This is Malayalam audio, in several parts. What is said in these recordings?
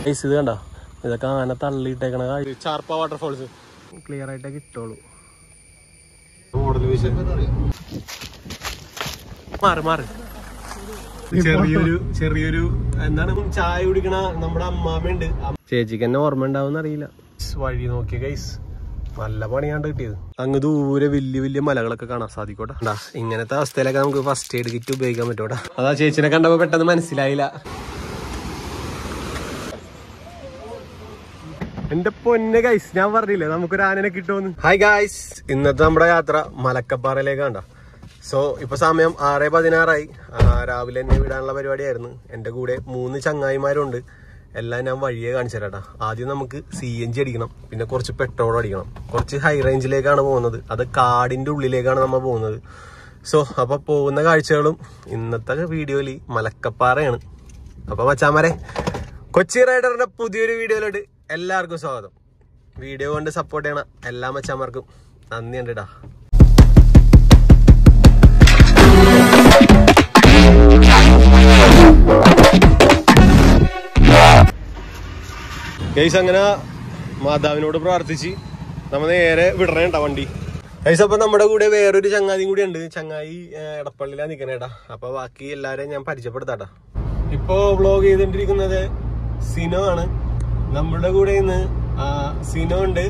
ഗൈസ് ഇത് കണ്ട ഇതൊക്കെ ആന തള്ളിയിട്ടേക്കണ ചാർപ്പ വാട്ടർഫോൾസ് ക്ലിയർ ആയിട്ടേ കിട്ടുള്ളൂ മോഡൽ മാറി മാറി ചെറിയൊരു ചെറിയൊരു എന്താണ് ചായ കുടിക്കണ നമ്മുടെ അമ്മാമ്മയുണ്ട് ചേച്ചിക്ക് എന്നെ ഓർമ്മ ഉണ്ടാവും അറിയില്ല വഴി നോക്കിയ ഗൈസ് നല്ല പണിയാണ്ട് കിട്ടിയത് അങ്ങ് ദൂരെ വലിയ വലിയ മലകളൊക്കെ കാണാൻ സാധിക്കോട്ടെ ണ്ടാ, ഇങ്ങനത്തെ അവസ്ഥയിലൊക്കെ നമുക്ക് ഫസ്റ്റ് എയ്ഡ് കിറ്റ് ഉപയോഗിക്കാൻ പറ്റൂടാ അതാ ചേച്ചിനെ കണ്ടപ്പോ പെട്ടെന്ന് മനസ്സിലായില്ല എന്റെ പൊന്നെ ഗൈസ് ഞാൻ പറഞ്ഞില്ലേ നമുക്കൊരു ആനനെ കിട്ടുമെന്ന് ഹായ് ഗൈസ് ഇന്നത്തെ നമ്മുടെ യാത്ര മലക്കപ്പാറയിലേക്ക് കണ്ട സോ ഇപ്പൊ സമയം ആറ് പതിനാറായി ആ, രാവിലെ എന്നെ വിടാനുള്ള പരിപാടിയായിരുന്നു എന്റെ കൂടെ മൂന്ന് ചങ്ങായിമാരുണ്ട് എല്ലാം ഞാൻ വഴിയെ കാണിച്ചു തരാട്ടാ ആദ്യം നമുക്ക് സി എൻ ജി അടിക്കണം പിന്നെ കുറച്ച് പെട്രോൾ അടിക്കണം കുറച്ച് ഹൈ റേഞ്ചിലേക്കാണ് പോകുന്നത് അത് കാടിന്റെ ഉള്ളിലേക്കാണ് നമ്മൾ പോകുന്നത് സോ അപ്പൊ പോകുന്ന കാഴ്ചകളും ഇന്നത്തെ വീഡിയോയിൽ മലക്കപ്പാറയാണ് അപ്പൊ മച്ചാമാരെ കൊച്ചി റൈഡറിന്റെ പുതിയൊരു വീഡിയോയിലോട്ട് എല്ലാവർക്കും സ്വാഗതം വീഡിയോ കൊണ്ട് സപ്പോർട്ട് ചെയ്യണ എല്ലാ മച്ചാന്മാർക്കും നന്ദി ഉണ്ടിടാ ഗൈസ് അങ്ങനെ മാതാവിനോട് പ്രാർത്ഥിച്ച് നമ്മ നേരെ വിടണേണ്ട വണ്ടി ഗൈസ് അപ്പൊ നമ്മുടെ കൂടെ വേറൊരു ചങ്ങാതിയും കൂടി ഉണ്ട് ചങ്ങായി ഏഹ്, എടപ്പള്ളിയിലാ നിക്കണേട്ടാ അപ്പൊ ബാക്കി എല്ലാരെയും ഞാൻ പരിചയപ്പെടുത്താട്ടാ ഇപ്പോ വ്ളോഗ് ചെയ്തോണ്ടിരിക്കുന്നത് സിനോ ആണ് നമ്മുടെ കൂടെ ഇന്ന് ആ, സിനോ ഉണ്ട്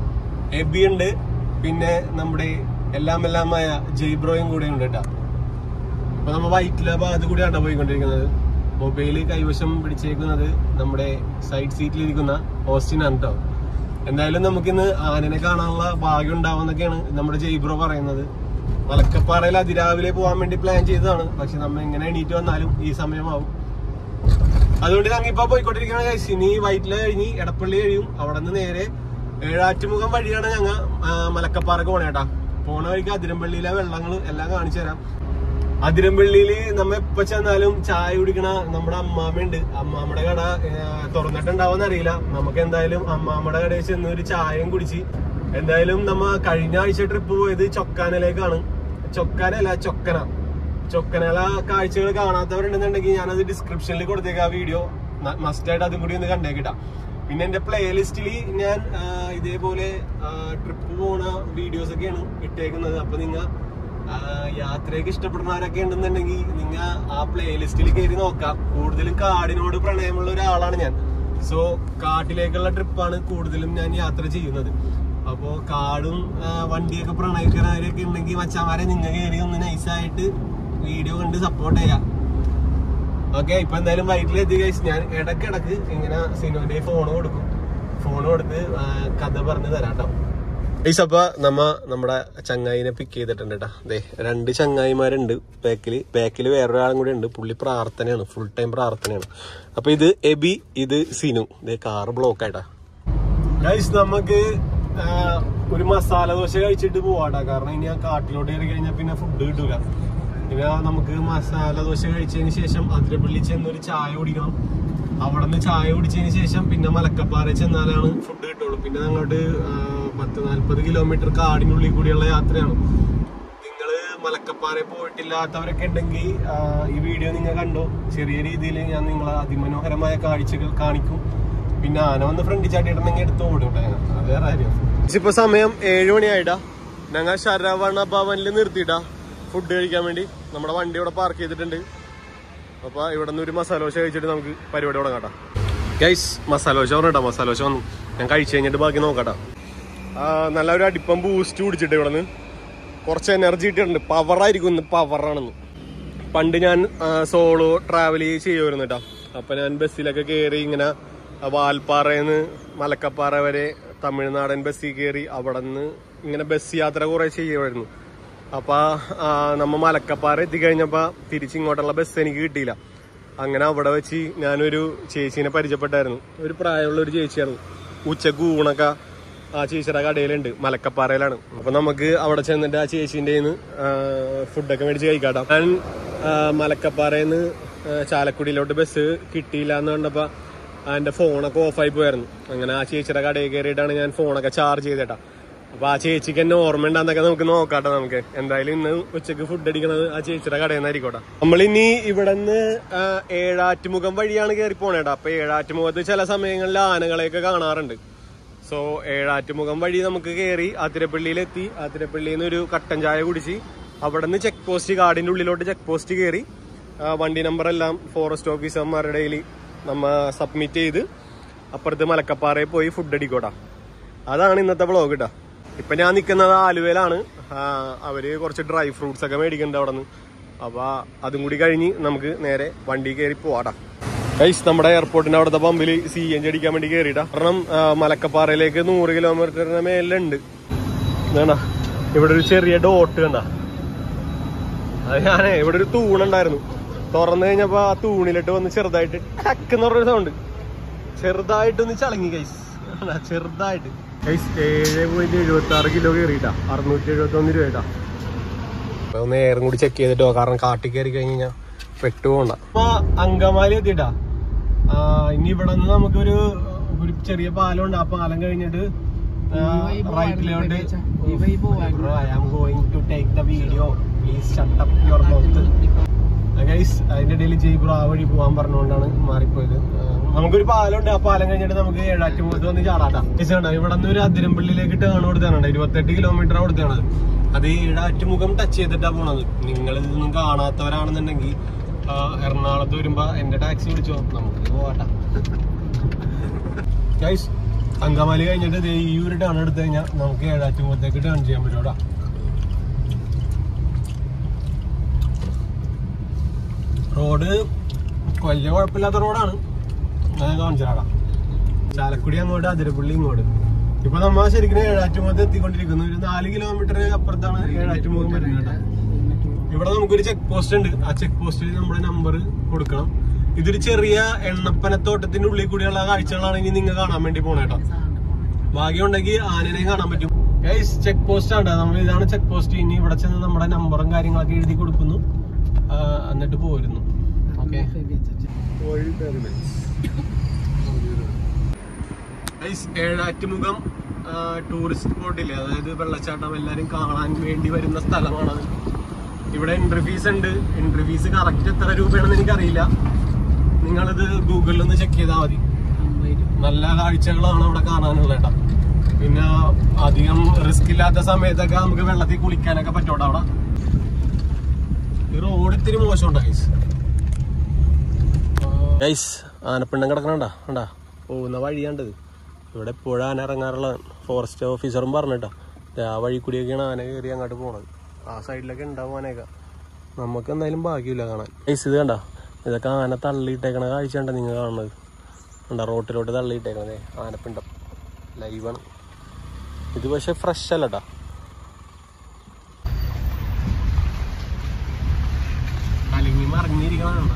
എബി ഉണ്ട് പിന്നെ നമ്മുടെ എല്ലാം എല്ലാമായ ജയ്ബ്രോയും കൂടെ ഉണ്ട് കേട്ടാ അപ്പൊ നമ്മ വൈറ്റില ഭാഗത്ത് കൂടിയാണ് പോയിക്കൊണ്ടിരിക്കുന്നത് മൊബൈല് കൈവശം പിടിച്ചേക്കുന്നത് നമ്മുടെ സൈഡ് സീറ്റിൽ ഇരിക്കുന്ന ഓസ്റ്റിൻ ആണ് കേട്ടോ എന്തായാലും നമുക്കിന്ന് ആനനെ കാണാനുള്ള ഭാഗ്യം ഉണ്ടാവുന്നൊക്കെയാണ് നമ്മുടെ ജയ്ബ്രോ പറയുന്നത് മലക്കപ്പാറയിൽ അതിരാവിലെ പോകാൻ വേണ്ടി പ്ലാൻ ചെയ്തതാണ് പക്ഷെ നമ്മ എങ്ങനെ എണീറ്റ് വന്നാലും ഈ സമയമാവും അതുകൊണ്ട് ഞങ്ങൾ ഇപ്പൊ പോയിക്കൊണ്ടിരിക്കുന്ന guys. ഇനി വൈറ്റില കഴിഞ്ഞ് എടപ്പള്ളി കഴിയും അവിടെ നിന്ന് നേരെ ഏഴാറ്റുമുഖം വഴിയാണ് ഞങ്ങ ആ, മലക്കപ്പാറക്ക് പോണേട്ടാ പോണ വഴിക്ക് അതിരമ്പള്ളിയിലെ വെള്ളങ്ങൾ എല്ലാം കാണിച്ചു തരാം അതിരമ്പള്ളിയില് നമ്മ എപ്പോ ചെന്നാലും ചായ കുടിക്കണ നമ്മുടെ അമ്മാമ്മയുണ്ട് അമ്മാമ്മയുടെ കട ഏ, തുറന്നിട്ടുണ്ടാവുമെന്ന് അറിയില്ല നമുക്ക് എന്തായാലും അമ്മാമ്മയുടെ കടയിൽ ചെന്ന് ഒരു ചായയും കുടിച്ച് എന്തായാലും നമ്മ കഴിഞ്ഞ ആഴ്ച ട്രിപ്പ് പോയത് ചൊക്കാനയിലേക്കാണ് ചൊക്കാനല്ല ചൊക്കന ചൊക്കനല കാഴ്ചകൾ കാണാത്തവരുണ്ടെന്നുണ്ടെങ്കിൽ ഞാനത് ഡിസ്ക്രിപ്ഷനിൽ കൊടുത്തേക്കാം ആ വീഡിയോ മസ്റ്റ് ആയിട്ട് അതും കൂടി ഒന്ന് കണ്ടേക്കിട്ടാ പിന്നെ എന്റെ പ്ലേലിസ്റ്റിൽ ഞാൻ ആ, ഇതേപോലെ ട്രിപ്പ് പോണ വീഡിയോസ് ഒക്കെയാണ് ഇട്ടേക്കുന്നത് അപ്പൊ നിങ്ങ ആ, യാത്രയൊക്കെ ഇഷ്ടപ്പെടുന്നവരൊക്കെ ഉണ്ടെന്നുണ്ടെങ്കിൽ നിങ്ങ ആ പ്ലേലിസ്റ്റിൽ കയറി നോക്കാം കൂടുതലും കാടിനോട് പ്രണയമുള്ള ഒരാളാണ് ഞാൻ സോ കാട്ടിലേക്കുള്ള ട്രിപ്പാണ് കൂടുതലും ഞാൻ യാത്ര ചെയ്യുന്നത് അപ്പോ കാടും ആ, വണ്ടിയൊക്കെ പ്രണയിക്കുന്നവരൊക്കെ ഉണ്ടെങ്കിൽ മച്ചാമാരെ നിങ്ങ കയറി ഒന്ന് നൈസായിട്ട് വീഡിയോ കണ്ട് സപ്പോർട്ട് ചെയ്യാം ഓക്കെ ഇപ്പൊ എന്തായാലും വൈകിട്ടിലെത്തി കഴിച്ച് ഞാൻ ഇടക്കിടക്ക് ഇങ്ങനെ സിനിമന്റെ ഫോൺ കൊടുക്കും ഫോൺ കൊടുത്ത് ആ, കഥ പറഞ്ഞു തരാം കേട്ടോ ഗൈസ് അപ്പൊ നമ്മ നമ്മുടെ ചങ്ങായിനെ പിക്ക് ചെയ്തിട്ടുണ്ട് കേട്ടാ അതെ രണ്ട് ചങ്ങായിമാരുണ്ട് ബാക്കില് ബാക്കില് വേറൊരാളും കൂടി ഉണ്ട് പുള്ളി പ്രാർത്ഥനയാണ് ഫുൾ ടൈം പ്രാർത്ഥനയാണ് അപ്പൊ ഇത് എബി ഇത് സിനു ഇതേ കാറ് ബ്ലോക്ക് ആയിട്ടാ ഗൈസ് നമുക്ക് ആ, ഒരു മസാല ദോശ കഴിച്ചിട്ട് പോവാട്ടാ കാരണം ഇനി ആ കാട്ടിലോട്ട് കയറി കഴിഞ്ഞാൽ പിന്നെ ഫുഡ് കിട്ടൂല പിന്നെ നമുക്ക് മസാല ദോശ കഴിച്ചതിന് ശേഷം അതിരപ്പള്ളി ചെന്ന് ഒരു ചായ കുടിക്കണം അവിടെ നിന്ന് ചായ കുടിച്ചതിന് ശേഷം പിന്നെ മലക്കപ്പാറ ചെന്നാലാണ് ഫുഡ് കിട്ടുള്ളൂ പിന്നെ അങ്ങോട്ട് ആ, പത്ത് നാല്പത് കിലോമീറ്റർ കാടിനുള്ളിൽ കൂടിയുള്ള യാത്രയാണ് നിങ്ങള് മലക്കപ്പാറയിൽ പോയിട്ടില്ലാത്തവരൊക്കെ ഉണ്ടെങ്കിൽ ആ, ഈ വീഡിയോ നിങ്ങൾ കണ്ടോ ചെറിയ രീതിയിൽ ഞാൻ നിങ്ങളെ അതിമനോഹരമായ കാഴ്ചകൾ കാണിക്കും പിന്നെ ആന വന്ന് ഫ്രണ്ട് ചാട്ടിയിട്ടുണ്ടെങ്കിൽ എടുത്ത് ഓടും കേട്ടോ അത് വേറെ കാര്യം ഇപ്പൊ സമയം ഏഴു മണിയായിട്ടാ ഞങ്ങൾ ശരവണ ഭവനിൽ നിർത്തിയിട്ടാ ഫുഡ് കഴിക്കാൻ വേണ്ടി നമ്മുടെ വണ്ടി ഇവിടെ പാർക്ക് ചെയ്തിട്ടുണ്ട് അപ്പൊ ഇവിടെ നിന്ന് ഒരു മസാല ദോശ കഴിച്ചിട്ട് നമുക്ക് പരിപാടി തുടങ്ങാട്ടാ ഗൈസ് മസാല ദോശ പറഞ്ഞിട്ടാ മസാല ദോശ വന്നു ഞാൻ കഴിച്ചു കഴിഞ്ഞിട്ട് ബാക്കി നോക്കട്ടാ ആ, നല്ല ഒരു അടിപ്പം ബൂസ്റ്റ് കുടിച്ചിട്ട് ഇവിടെ നിന്ന് കുറച്ച് എനർജി ഇട്ടിട്ടുണ്ട് പവറായിരിക്കും ഇന്ന് പവറാണെന്ന് പണ്ട് ഞാൻ സോളോ ട്രാവൽ ചെയ്യുമായിരുന്നു കേട്ടോ അപ്പൊ ഞാൻ ബസ്സിലൊക്കെ കയറി ഇങ്ങനെ വാൽപ്പാറയിൽ മലക്കപ്പാറ വരെ തമിഴ്നാടൻ ബസ്സിൽ കയറി അവിടെ നിന്ന് ഇങ്ങനെ ബസ് യാത്ര കുറെ ചെയ്യുമായിരുന്നു അപ്പൊ ആ, നമ്മ മലക്കപ്പാറ എത്തിക്കഴിഞ്ഞപ്പോ തിരിച്ചിങ്ങോട്ടുള്ള ബസ് എനിക്ക് കിട്ടിയില്ല അങ്ങനെ അവിടെ വെച്ച് ഞാനൊരു ചേച്ചീനെ പരിചയപ്പെട്ടായിരുന്നു ഒരു പ്രായമുള്ള ഒരു ചേച്ചിയാണ് ഉച്ചക്ക് ഊണൊക്കെ ആ ചേച്ചിയുടെ കടയിലുണ്ട് മലക്കപ്പാറയിലാണ് അപ്പൊ നമുക്ക് അവിടെ ചെന്നിട്ട് ആ ചേച്ചീൻ്റെ ഫുഡൊക്കെ മേടിച്ച് കഴിക്കാട്ടോ ഞാൻ ആ, മലക്കപ്പാറയിൽ ചാലക്കുടിയിലോട്ട് ബസ് കിട്ടിയില്ല എന്ന് കണ്ടപ്പോ എന്റെ ഫോണൊക്കെ ഓഫായി പോയായിരുന്നു അങ്ങനെ ആ ചേച്ചിയുടെ കടയിൽ കയറിയിട്ടാണ് ഞാൻ ഫോണൊക്കെ ചാർജ് ചെയ്തേട്ടാ അപ്പൊ ആ ചേച്ചിക്ക് എന്നെ ഓർമ്മ ഉണ്ടാന്നൊക്കെ നമുക്ക് നോക്കാട്ടെ നമുക്ക് എന്തായാലും ഇന്ന് ഉച്ചക്ക് ഫുഡ് അടിക്കണത് ആ ചേച്ചിയുടെ കടയിൽ നിന്നായിരിക്കോട്ടെ നമ്മളിനി ഇവിടെ നിന്ന് ഏഴാറ്റുമുഖം വഴിയാണ് കയറി പോണേട്ടാ അപ്പൊ ഏഴാറ്റുമുഖത്ത് ചില സമയങ്ങളിൽ ആനകളെയൊക്കെ കാണാറുണ്ട് സോ ഏഴാറ്റുമുഖം വഴി നമുക്ക് കയറി ആതിരപ്പള്ളിയിലെത്തി ആതിരപ്പള്ളിയിൽ നിന്ന് ഒരു കട്ടൻ ചായ കുടിച്ച് അവിടെ നിന്ന് ചെക്ക് പോസ്റ്റ് കാടിന്റെ ഉള്ളിലോട്ട് ചെക്ക് പോസ്റ്റ് കയറി ആ, വണ്ടി നമ്പർ എല്ലാം ഫോറസ്റ്റ് ഓഫീസർമാരുടെ കയ്യിൽ നമ്മ സബ്മിറ്റ് ചെയ്ത് അപ്പുറത്ത് മലക്കപ്പാറയിൽ പോയി ഫുഡ് അടിക്കോട്ടാ അതാണ് ഇന്നത്തെ വ്ളോഗ് കേട്ടാ ഇപ്പൊ ഞാൻ നിൽക്കുന്നത് ആലുവയിലാണ് ആ, അവര് കുറച്ച് ഡ്രൈ ഫ്രൂട്ട്സ് ഒക്കെ മേടിക്കുന്നുണ്ട് അവിടെ നിന്ന് അപ്പൊ അതും കൂടി കഴിഞ്ഞ് നമുക്ക് നേരെ വണ്ടി കയറി പോവാടാ ഗൈസ് നമ്മുടെ എയർപോർട്ടിന്റെ അവിടുത്തെ പമ്പിൽ സി എൻ ജി അടിക്കാൻ വേണ്ടി കയറിയിട്ടാ കാരണം ആ, മലക്കപ്പാറയിലേക്ക് നൂറ് കിലോമീറ്ററിന് മേലുണ്ട് ഇതാണ്ടാ ഇവിടെ ഒരു ചെറിയ ഡോട്ട് കണ്ട അത് ഞാനേ ഇവിടെ ഒരു തൂണുണ്ടായിരുന്നു തുറന്നു കഴിഞ്ഞപ്പോ ആ തൂണിലിട്ട് വന്ന് ചെറുതായിട്ട് ടക്കെന്ന് പറഞ്ഞൊരു സൗണ്ട് ചെറുതായിട്ടൊന്ന് ചളങ്ങി ഗൈസ് ചെറുതായിട്ട് ഗൈസ് ഏഴ് പോയിന്റ് എഴുപത്തി ആറ് കിലോ കയറിയിട്ടാ അറുന്നൂറ്റി എഴുപത്തി ഒന്ന് രൂപ അപ്പൊ ഒന്ന് എയറും കൂടി ചെക്ക് ചെയ്തിട്ടോ കാരണം കാട്ടിൽ കയറി കഴിഞ്ഞാ പെട്ടുപോണ്ട അപ്പൊ അങ്കമാലി എത്തിട്ടാ ഇനി ഇവിടെ നിന്ന് നമുക്കൊരു ഒരു ചെറിയ പാലമുണ്ട് ആ പാലം കഴിഞ്ഞിട്ട് റൈറ്റിലോട്ട് I am going to take the video please shut up your mouth guys അതിന്റെ ഇടയിൽ ജയ്പൂർ ആ വഴി പോകാൻ പറഞ്ഞുകൊണ്ടാണ് മാറിപ്പോയത് ആ, നമുക്കൊരു പാലമുണ്ട് ആ പാലം കഴിഞ്ഞിട്ട് നമുക്ക് ഏഴാറ്റുമുഖത്ത് വന്ന് ചാടാട്ടാ ചേട്ടാ ഇവിടെ നിന്ന് ഒരു അതിരമ്പള്ളിയിലേക്ക് ടേൺ കൊടുത്താണ് ഇരുപത്തെട്ട് കിലോമീറ്റർ കൊടുത്താണ് അത് ഏഴാറ്റുമുഖം ടച്ച് ചെയ്തിട്ടാ പോണത് നിങ്ങൾ ഇതൊന്നും കാണാത്തവരാണെന്നുണ്ടെങ്കിൽ ആ, എറണാകുളത്ത് വരുമ്പോ എന്റെ ടാക്സി വിളിച്ചോ നമുക്ക് പോവാട്ടാ ഗൈസ് അങ്കമാലി കഴിഞ്ഞിട്ട് ദേ ഈ ഒരു ടേൺ എടുത്തു കഴിഞ്ഞാൽ നമുക്ക് ഏഴാറ്റുമുഖത്തേക്ക് ടേൺ ചെയ്യാൻ പറ്റൂടാ റോഡ് വലിയ കുഴപ്പമില്ലാത്ത റോഡാണ് ഞാൻ കാണിച്ചാടാ ചാലക്കുടി അങ്ങോട്ട് അതിരപ്പള്ളി ഇങ്ങോട്ട് ഇപ്പൊ നമ്മ ശരിക്കും ഏഴാറ്റുമുഖത്ത് എത്തിക്കൊണ്ടിരിക്കുന്നു ഒരു നാല് കിലോമീറ്റർ അപ്പുറത്താണ് ഏഴാറ്റുമുഖം വരുന്നത് കേട്ടോ ഇവിടെ നമുക്കൊരു ചെക്ക് പോസ്റ്റ് ഉണ്ട് ആ ചെക്ക് പോസ്റ്റിൽ നമ്മുടെ നമ്പർ കൊടുക്കണം ഇതൊരു ചെറിയ എണ്ണപ്പനത്തോട്ടത്തിന്റെ ഉള്ളിൽ കൂടിയുള്ള കാഴ്ചകളാണ് ഇനി നിങ്ങൾ കാണാൻ വേണ്ടി പോണേട്ടോ ഭാഗ്യമുണ്ടെങ്കിൽ ആനനെ കാണാൻ പറ്റും ഗൈസ് ചെക്ക് പോസ്റ്റ് ആണ് നമ്മൾ ഇതാണ് ചെക്ക് പോസ്റ്റ് ഇനി ഇവിടെ ചെന്ന് നമ്മുടെ നമ്പറും കാര്യങ്ങളൊക്കെ എഴുതി കൊടുക്കുന്നു ആ, എന്നിട്ട് പോരുന്നു ഓക്കെ ഗൈസ് ഏഴാറ്റുമുഖം ടൂറിസ്റ്റ് സ്പോട്ടില്ലേ അതായത് വെള്ളച്ചാട്ടം എല്ലാരും കാണാൻ വേണ്ടി വരുന്ന സ്ഥലമാണത് ഇവിടെ എൻട്രി ഫീസ് ഉണ്ട് എൻട്രി ഫീസ് കറക്റ്റ് എത്ര രൂപയാണെന്ന് എനിക്കറിയില്ല നിങ്ങളിത് ഗൂഗിളിൽ ഒന്ന് ചെക്ക് ചെയ്താൽ മതി നല്ല കാഴ്ചകളാണ് അവിടെ കാണാനുള്ളത് കേട്ടോ പിന്നെ അധികം റിസ്ക് ഇല്ലാത്ത സമയത്തൊക്കെ നമുക്ക് വെള്ളത്തിൽ കുളിക്കാനൊക്കെ പറ്റോട്ടോ അവിടെ ഈ റോഡ് ഇത്തിരി മോശമുണ്ടോ ഗൈസ് ഗൈസ് ആനപ്പിണ്ടം കിടക്കണണ്ടാ കണ്ടാ പോകുന്ന വഴിയാണ്ടത് ഇവിടെ എപ്പോഴും ആന ഇറങ്ങാറുള്ള ഫോറസ്റ്റ് ഓഫീസറും പറഞ്ഞിട്ടാ ദേ ആ വഴി കൂടിയൊക്കെയാണ് ആന കയറി അങ്ങോട്ട് പോണത് ആ സൈഡിലൊക്കെ ഉണ്ടാവും ആനയൊക്കെ നമുക്ക് എന്തായാലും ഭാഗ്യമില്ല കാണാൻ ഗൈസ് ഇത് കണ്ട ഇതൊക്കെ ആന തള്ളിയിട്ടേക്കണ കാഴ്ച ഉണ്ടോ നിങ്ങൾ കാണുന്നത് കണ്ട റോട്ടിലോട്ട് തള്ളിയിട്ടേക്കണതേ ആനപ്പിണ്ടം ലൈവാണ് ഇത് പക്ഷെ ഫ്രഷ് അല്ലട്ടാ കലങ്ങി മറിഞ്ഞിരിക്കണ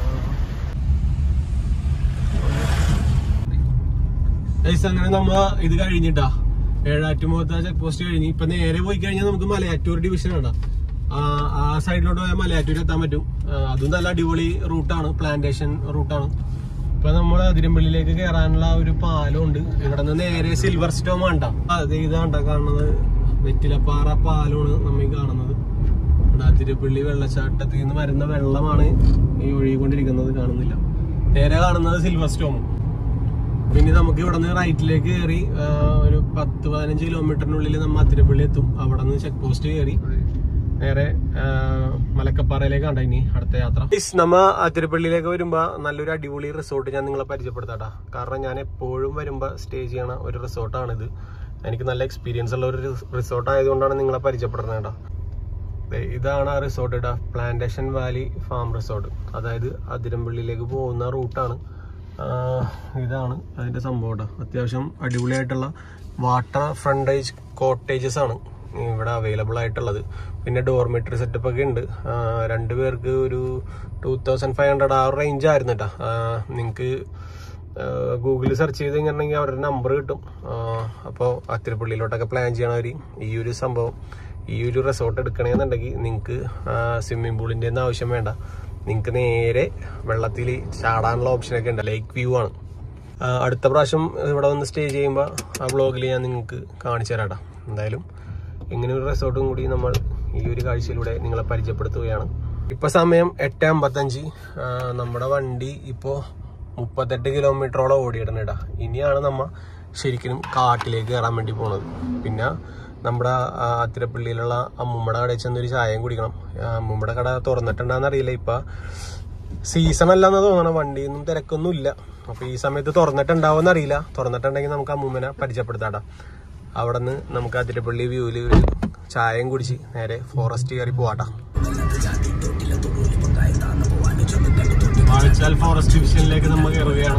ഗൈസ് അങ്ങനെ നമ്മ ഇത് കഴിഞ്ഞിട്ടാ ഏഴാറ്റുമുഖത്ത് ചെക്ക് പോസ്റ്റ് കഴിഞ്ഞ് ഇപ്പൊ നേരെ പോയി കഴിഞ്ഞാൽ നമുക്ക് മലയാറ്റൂർ ഡിവിഷൻ ആണ് ആ സൈഡിലോട്ട് പോയാൽ മലയാറ്റൂർ എത്താൻ പറ്റും ആ, അതും നല്ല അടിപൊളി റൂട്ടാണ് പ്ലാന്റേഷൻ റൂട്ടാണ് ഇപ്പൊ നമ്മൾ അതിരമ്പള്ളിയിലേക്ക് കയറാനുള്ള ഒരു പാലം ഉണ്ട് ഇവിടെ നിന്ന് നേരെ സിൽവർ സ്റ്റോം കണ്ട അത് ഇതാണ്ട കാണുന്നത് വെറ്റിലപ്പാറ പാലമാണ് നമ്മ ഈ കാണുന്നത് ഇവിടെ അതിരപ്പള്ളി വെള്ളച്ചാട്ടത്തിൽ നിന്ന് വരുന്ന വെള്ളമാണ് ഈ ഒഴുകിക്കൊണ്ടിരിക്കുന്നത് കാണുന്നില്ല നേരെ കാണുന്നത് സിൽവർ സ്റ്റോം പിന്നെ നമുക്ക് ഇവിടെ നിന്ന് റൈറ്റിലേക്ക് കയറി ആ, ഒരു പത്ത് പതിനഞ്ച് കിലോമീറ്ററിനുള്ളിൽ നമ്മൾ അതിരപ്പള്ളി എത്തും അവിടെ നിന്ന് ചെക്ക് പോസ്റ്റ് കയറി നേരെ ആ, മലക്കപ്പാറയിലേക്ക് കണ്ട ഇനി അടുത്ത യാത്ര Guys, നമ്മ അതിരപ്പള്ളിയിലേക്ക് വരുമ്പോ നല്ലൊരു അടിപൊളി റിസോർട്ട് ഞാൻ നിങ്ങളെ പരിചയപ്പെടുത്താട്ടാ കാരണം ഞാൻ എപ്പോഴും വരുമ്പോ സ്റ്റേ ചെയ്യണ ഒരു റിസോർട്ടാണിത് എനിക്ക് നല്ല എക്സ്പീരിയൻസ് ഉള്ള ഒരു റിസോർട്ട് ആയതുകൊണ്ടാണ് നിങ്ങളെ പരിചയപ്പെടുന്നത് കേട്ടോ ദേ ഇതാണ് ആ റിസോർട്ട് ഇടാ പ്ലാന്റേഷൻ വാലി ഫാം റിസോർട്ട് അതായത് അതിരമ്പള്ളിയിലേക്ക് പോകുന്ന റൂട്ടാണ് ഇതാണ് അതിന്റെ സംഭവം കേട്ടോ അത്യാവശ്യം അടിപൊളിയായിട്ടുള്ള വാട്ടർ ഫ്രണ്ടേജ് കോട്ടേജസ് ആണ് ഇവിടെ അവൈലബിൾ ആയിട്ടുള്ളത് പിന്നെ ഡോർമെട്രി സെറ്റപ്പ് ഒക്കെ ഉണ്ട് ആ, രണ്ട് പേർക്ക് ഒരു ടൂ തൗസൻഡ് ഫൈവ് ഹൺഡ്രഡ് ആ റേഞ്ച് ആയിരുന്നു കേട്ടോ നിങ്ങൾക്ക് ഗൂഗിളിൽ സെർച്ച് ചെയ്ത് കഴിഞ്ഞിട്ടുണ്ടെങ്കിൽ അവരുടെ നമ്പർ കിട്ടും അപ്പോൾ അത്തിരപ്പള്ളിയിലോട്ടൊക്കെ പ്ലാൻ ചെയ്യണവർ ഈ ഒരു സംഭവം ഈ ഒരു റിസോർട്ട് എടുക്കണമെന്നുണ്ടെങ്കിൽ നിങ്ങൾക്ക് സ്വിമ്മിംഗ് പൂളിൻ്റെ ഒന്നും ആവശ്യം വേണ്ട നിങ്ങൾക്ക് നേരെ വെള്ളത്തിൽ ചാടാനുള്ള ഓപ്ഷനൊക്കെ ഉണ്ട് ലേക്ക് വ്യൂ ആണ് ആ, അടുത്ത പ്രാവശ്യം ഇവിടെ വന്ന് സ്റ്റേ ചെയ്യുമ്പോൾ ആ വ്ളോഗിൽ ഞാൻ നിങ്ങൾക്ക് കാണിച്ചു തരാം ട്ടാ. എന്തായാലും ഇങ്ങനെ ഒരു റിസോർട്ടും കൂടി നമ്മൾ ഈ ഒരു കാഴ്ചയിലൂടെ നിങ്ങളെ പരിചയപ്പെടുത്തുകയാണ് ഇപ്പൊ സമയം എട്ട് അമ്പത്തഞ്ച് നമ്മുടെ വണ്ടി ഇപ്പോ മുപ്പത്തെട്ട് കിലോമീറ്ററോളം ഓടിയിടണേടാ ഇനിയാണ് നമ്മ ശരിക്കും കാട്ടിലേക്ക് കയറാൻ വേണ്ടി പോണത് പിന്നെ നമ്മുടെ ആ, അത്തിരപ്പള്ളിയിലുള്ള അമ്മൂമ്മയുടെ കടയിൽ ചെന്നൊരു ചായയും കുടിക്കണം ആ, അമ്മൂമ്മയുടെ കട തുറന്നിട്ടുണ്ടാന്ന് അറിയില്ല ഇപ്പൊ സീസൺ അല്ലെന്ന് തോന്നണം വണ്ടിയൊന്നും തിരക്കൊന്നും ഇല്ല അപ്പൊ ഈ സമയത്ത് തുറന്നിട്ടുണ്ടാവുമെന്ന് അറിയില്ല തുറന്നിട്ടുണ്ടെങ്കിൽ നമുക്ക് അമ്മൂമ്മനെ പരിചയപ്പെടുത്താടാ അവിടെ നിന്ന് നമുക്ക് അതിരപ്പള്ളി വ്യൂവിൽ ഒരു ചായയും കുടിച്ച് നേരെ ഫോറസ്റ്റ് കയറി പോവാട്ടാ വാഴച്ചാൽ ഫോറസ്റ്റ് ഡിവിഷനിലേക്ക് നമ്മൾ കയറുകയാണ്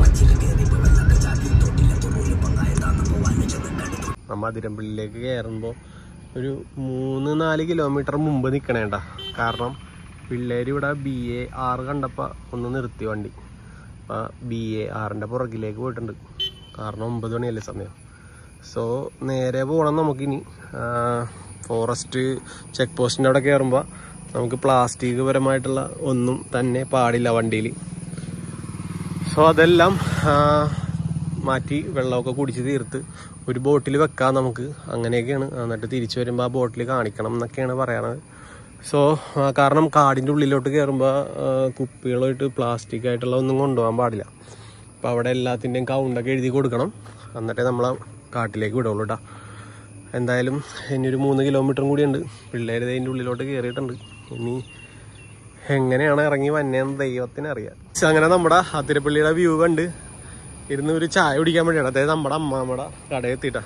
നമ്മ അതിരപ്പള്ളിയിലേക്ക് കയറുമ്പോൾ ഒരു മൂന്ന് നാല് കിലോമീറ്റർ മുമ്പ് നിൽക്കണേണ്ട കാരണം പിള്ളേർ ഇവിടെ ബി എ ആറ് കണ്ടപ്പോൾ ഒന്ന് നിർത്തി വണ്ടി അപ്പം ബി എ ആറിൻ്റെ പുറകിലേക്ക് പോയിട്ടുണ്ട് കാരണം ഒമ്പത് മണിയല്ലേ സമയം സോ നേരെ പോകണം നമുക്കിനി ഫോറസ്റ്റ് ചെക്ക് പോസ്റ്റിൻ്റെ അവിടെ കയറുമ്പോൾ നമുക്ക് പ്ലാസ്റ്റിക് പരമായിട്ടുള്ള ഒന്നും തന്നെ പാടില്ല വണ്ടിയിൽ സോ അതെല്ലാം ആ, മാറ്റി വെള്ളമൊക്കെ കുടിച്ച് തീർത്ത് ഒരു ബോട്ടിൽ വെക്കാം നമുക്ക് അങ്ങനെയൊക്കെയാണ് എന്നിട്ട് തിരിച്ചു വരുമ്പോൾ ആ ബോട്ടിൽ കാണിക്കണം എന്നൊക്കെയാണ് പറയണത് സോ കാരണം കാടിൻ്റെ ഉള്ളിലോട്ട് കയറുമ്പോൾ കുപ്പികളായിട്ട് പ്ലാസ്റ്റിക് ആയിട്ടുള്ള ഒന്നും കൊണ്ടുപോകാൻ പാടില്ല അപ്പോൾ അവിടെ എല്ലാത്തിൻ്റെയും കൗണ്ടൊക്കെ എഴുതി കൊടുക്കണം എന്നിട്ടേ നമ്മളെ കാട്ടിലേക്ക് വിടുള്ളൂ കേട്ടോ എന്തായാലും ഇനി ഒരു മൂന്ന് കിലോമീറ്ററും കൂടിയുണ്ട് പിള്ളേർ അതിൻ്റെ ഉള്ളിലോട്ട് കയറിയിട്ടുണ്ട് ഇനി എങ്ങനെയാണ് ഇറങ്ങി വന്നേന്ന് ദൈവത്തിന് അറിയാം അങ്ങനെ നമ്മുടെ അതിരപ്പള്ളിയുടെ വ്യൂ കണ്ട് ഇരുന്ന് ഒരു ചായ കുടിക്കാൻ വേണ്ടിയാണ് അതായത് നമ്മുടെ അമ്മാമ്മയുടെ കടയിൽ എത്തിയിട്ടാ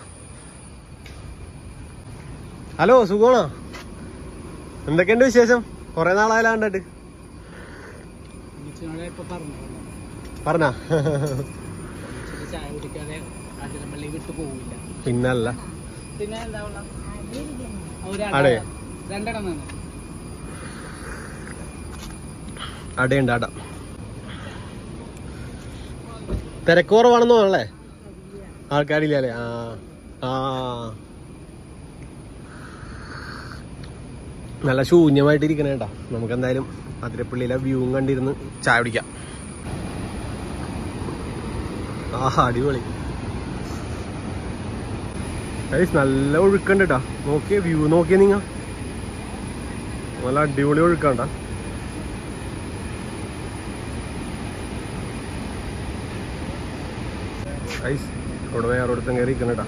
ഹലോ സുഖമാണോ എന്തൊക്കെയുണ്ട് വിശേഷം കുറെ നാളായാലും കണ്ടിട്ട് ഇപ്പൊ പറഞ്ഞു പറഞ്ഞാ ചായ കുടിക്കാതെ അതിരപ്പള്ളി വിട്ടു പോവില്ല പിന്നല്ല പിന്നെ എന്താ ഉള്ള അടേ. രണ്ടെണ്ണം തന്നെ അടയുണ്ട് അട തിരക്ക് കുറവാണെന്ന് തോന്നല്ലേ ആൾക്കാരില്ല അല്ലേ ആ ആ നല്ല ശൂന്യമായിട്ട് ഇരിക്കണേ കേട്ടാ നമുക്ക് എന്തായാലും അതിരപ്പള്ളിയിലെ വ്യൂവും കണ്ടിരുന്ന് ചായ കുടിക്കാം ആഹാ അടിപൊളി ഗൈസ്, നല്ല ഒഴുക്കുണ്ട് കേട്ടാ നോക്കിയേ വ്യൂ നോക്കിയേ നിങ്ങ നല്ല അടിപൊളി ഒഴുക്കാണ്ടാ ഐസ് ഇവിടെ വേറെ ഒരുത്തം കയറി ഇരിക്കണേട്ടാ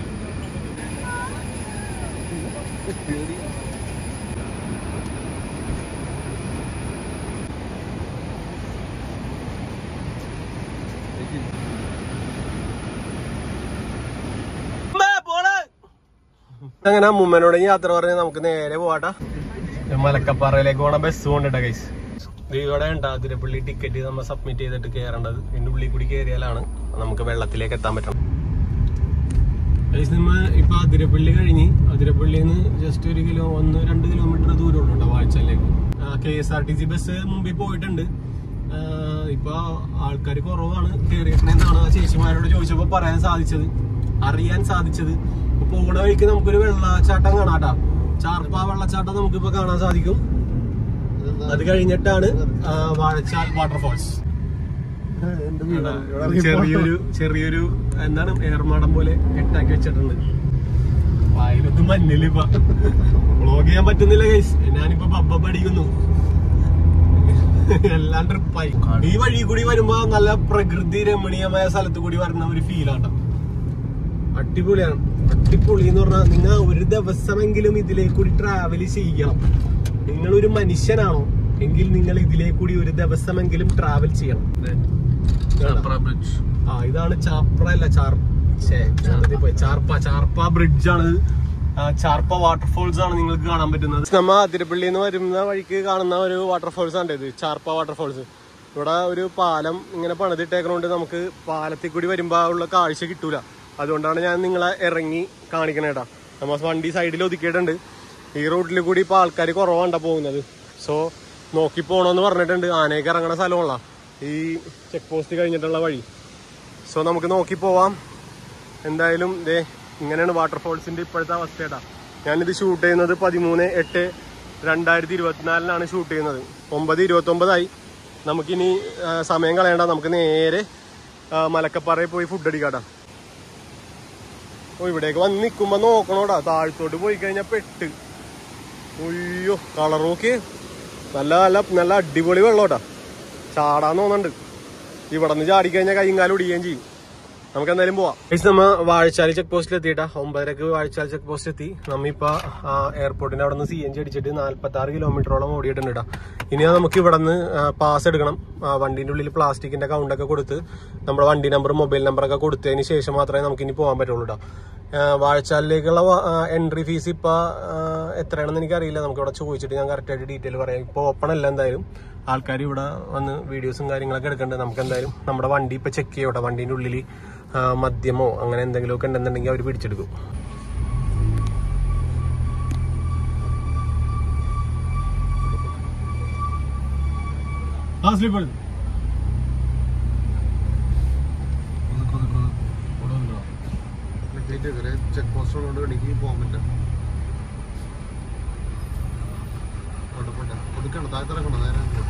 അങ്ങനെ മുമ്മനോട് ഇനി യാത്ര പറഞ്ഞ് നമുക്ക് നേരെ പോവാട്ടാ മലക്കപ്പാറയിലേക്ക് പോണ ബസ് കൊണ്ടിട്ടാ കൈസ് ഇവിടെ ഉണ്ട് അതിരപ്പള്ളി ടിക്കറ്റ് നമ്മൾ സബ്മിറ്റ് ചെയ്തിട്ട് കയറേണ്ടത് ഇതിന്റെ ഉള്ളിൽ കൂടി കയറിയാലാണ് നമുക്ക് വെള്ളത്തിലേക്ക് എത്താൻ പറ്റണം ഗൈസ് നമ്മ ഇപ്പൊ അതിരപ്പള്ളി കഴിഞ്ഞ് അതിരപ്പള്ളിയിൽ നിന്ന് ജസ്റ്റ് ഒരു കിലോ ഒന്ന് രണ്ട് കിലോമീറ്റർ ദൂരമുള്ളൂ കേട്ടോ വാഴച്ചാലിലേക്ക് K S R T C bus മുമ്പിൽ പോയിട്ടുണ്ട് ആ, ഇപ്പൊ ആൾക്കാർ കുറവാണ് കയറിയിട്ടുണ്ടെന്നാണ് ആ ചേച്ചിമാരോട് ചോദിച്ചപ്പോ പറയാൻ സാധിച്ചത് അറിയാൻ സാധിച്ചത് ഇപ്പൊ പോകണ വഴിക്ക് നമുക്കൊരു വെള്ളച്ചാട്ടം കാണാട്ടാ ചാർപ്പ വെള്ളച്ചാട്ടം നമുക്കിപ്പോ കാണാൻ സാധിക്കും അത് കഴിഞ്ഞിട്ടാണ് ആ, വാഴച്ചാൽ വാട്ടർഫോൾസ് ചെറിയൊരു ചെറിയൊരു എന്താണ് ഏർമാടം പോലെ കെട്ടാക്കി വെച്ചിട്ടുണ്ട് വായിലൊത്ത് മഞ്ഞില് ഇപ്പൊ വ്ളോഗ് ചെയ്യാൻ പറ്റുന്നില്ല ഗൈസ് ഞാനിപ്പോ പബ്ബ പഠിക്കുന്നു എല്ലാം ട്രിപ്പായി ഈ വഴി കൂടി വരുമ്പോ നല്ല പ്രകൃതി രമണീയമായ സ്ഥലത്ത് കൂടി വരുന്ന ഒരു ഫീലാണ് അടിപൊളിയാണ് അടിപൊളി എന്ന് പറഞ്ഞാൽ നിങ്ങൾ ഒരു ദിവസമെങ്കിലും ഇതിലേക്ക് കൂടി ട്രാവൽ ചെയ്യണം നിങ്ങൾ ഒരു മനുഷ്യനാണോ എങ്കിൽ നിങ്ങൾ ഇതിലേക്ക് കൂടി ഒരു ദിവസമെങ്കിലും ട്രാവൽ ചെയ്യണം ആ ഇതാണ് ചാപ്ര അല്ല ചാർ ഛേ, ചെറുതിൽ പോയി. ചാർപ്പ ചാർപ്പ ബ്രിഡ്ജ് ആണ് ആ, ചാർപ്പ വാട്ടർഫോൾസ് ആണ് നിങ്ങൾക്ക് കാണാൻ പറ്റുന്നത് നമ്മ അതിരപ്പള്ളി നിന്ന് വരുന്ന വഴിക്ക് കാണുന്ന ഒരു വാട്ടർഫോൾസ് ആണ് ഇത് ചാർപ്പ വാട്ടർഫോൾസ് ഇവിടെ ഒരു പാലം ഇങ്ങനെ പണിതിട്ടേക്കണോണ്ട് നമുക്ക് പാലത്തിൽ കൂടി വരുമ്പോ ഉള്ള കാഴ്ച കിട്ടൂല അതുകൊണ്ടാണ് ഞാൻ നിങ്ങളെ ഇറങ്ങി കാണിക്കണേട്ടാ നമ്മ വണ്ടി സൈഡിൽ ഒതുക്കിയിട്ടുണ്ട് ഈ റൂട്ടിൽ കൂടി ഇപ്പൊ ആൾക്കാർ കുറവാണ്ടാ പോകുന്നത് സോ നോക്കി പോണോന്ന് പറഞ്ഞിട്ടുണ്ട് ആനയൊക്കെ ഇറങ്ങണ സ്ഥലമുള്ള ഈ ചെക്ക് പോസ്റ്റ് കഴിഞ്ഞിട്ടുള്ള വഴി സോ നമുക്ക് നോക്കി പോവാം എന്തായാലും ദേ ഇങ്ങനെയാണ് വാട്ടർഫോൾസിന്റെ ഇപ്പോഴത്തെ അവസ്ഥയാട്ടാ ഞാനിത് ഷൂട്ട് ചെയ്യുന്നത് പതിമൂന്ന് എട്ട് രണ്ടായിരത്തി ഇരുപത്തിനാലിനാണ് ഷൂട്ട് ചെയ്യുന്നത് ഒമ്പത് ഇരുപത്തി ഒമ്പതായി നമുക്കിനി ആ, സമയം കളയണ്ട നമുക്ക് നേരെ ആ, മലക്കപ്പാറയിൽ പോയി ഫുഡ് അടിക്കാട്ടാ ഓ ഇവിടേക്ക് വന്ന് നിക്കുമ്പോ നോക്കണോടാ താഴത്തോട്ട് പോയി കഴിഞ്ഞാ പെട്ട് ഒയ്യോ കളർ നോക്കി നല്ല നല്ല നല്ല അടിപൊളി വെള്ളോട്ടാ ചാടാൻ തോന്നുന്നുണ്ട് ഇവിടെ നിന്ന് ചാടിക്കഴിഞ്ഞാൽ കൈയും കാലും ഒടിയുകയും ചെയ്യും നമുക്ക് എന്തായാലും പോവാം ഗൈസ് നമ്മ വാഴച്ചാലി ചെക്ക് പോസ്റ്റിൽ എത്തിയിട്ടാ ഒമ്പതരക്ക് വാഴച്ചാലി ചെക്ക് പോസ്റ്റ് എത്തി നമ്മ ഇപ്പൊ എയർപോർട്ടിന്റെ അവിടെ നിന്ന് സി എൻ ജി അടിച്ചിട്ട് നാല്പത്തി ആറ് കിലോമീറ്ററോളം ഓടിയിട്ടുണ്ട് ട്ടാ. ഇനി നമുക്ക് ഇവിടെ നിന്ന് പാസ് എടുക്കണം ആ, വണ്ടിന്റെ ഉള്ളിൽ പ്ലാസ്റ്റിക്കിന്റെ കൗണ്ടൊക്കെ കൊടുത്ത് നമ്മുടെ വണ്ടി നമ്പർ മൊബൈൽ നമ്പറൊക്കെ കൊടുത്തതിന് ശേഷം മാത്രമേ നമുക്ക് ഇനി പോകാൻ പറ്റുള്ളൂ ട്ടാ. ആ, വാഴച്ചാലിലേക്കുള്ള എൻട്രി ഫീസ് ഇപ്പൊ ആ, എത്രയാണെന്ന് എനിക്കറിയില്ല നമുക്ക് ഇവിടെ ചോദിച്ചിട്ട് ഞാൻ കറക്റ്റ് ആയിട്ട് ഡീറ്റെയിൽ പറയാം ഇപ്പൊ ഓപ്പൺ അല്ല എന്തായാലും ആൾക്കാർ ഇവിടെ വന്ന് വീഡിയോസും കാര്യങ്ങളൊക്കെ എടുക്കുന്നുണ്ട് നമുക്ക് എന്തായാലും നമ്മുടെ വണ്ടി ഇപ്പൊ ചെക്ക് ചെയ്യോട്ടെ വണ്ടീന്റെ ഉള്ളിൽ ആ, മദ്യമോ അങ്ങനെ എന്തെങ്കിലുമൊക്കെ ഉണ്ടെന്നുണ്ടെങ്കിൽ അവർ പിടിച്ചെടുക്കും ആ സ്ലിപ്പ് ചെക്ക് പോസ്റ്റ് ഉള്ളതുകൊണ്ട് എനിക്ക് പോകാൻ പറ്റില്ല കുഴപ്പമില്ല ഒതുക്കണം താഴത്തിറക്കണം നേരെ അങ്ങോട്ട്.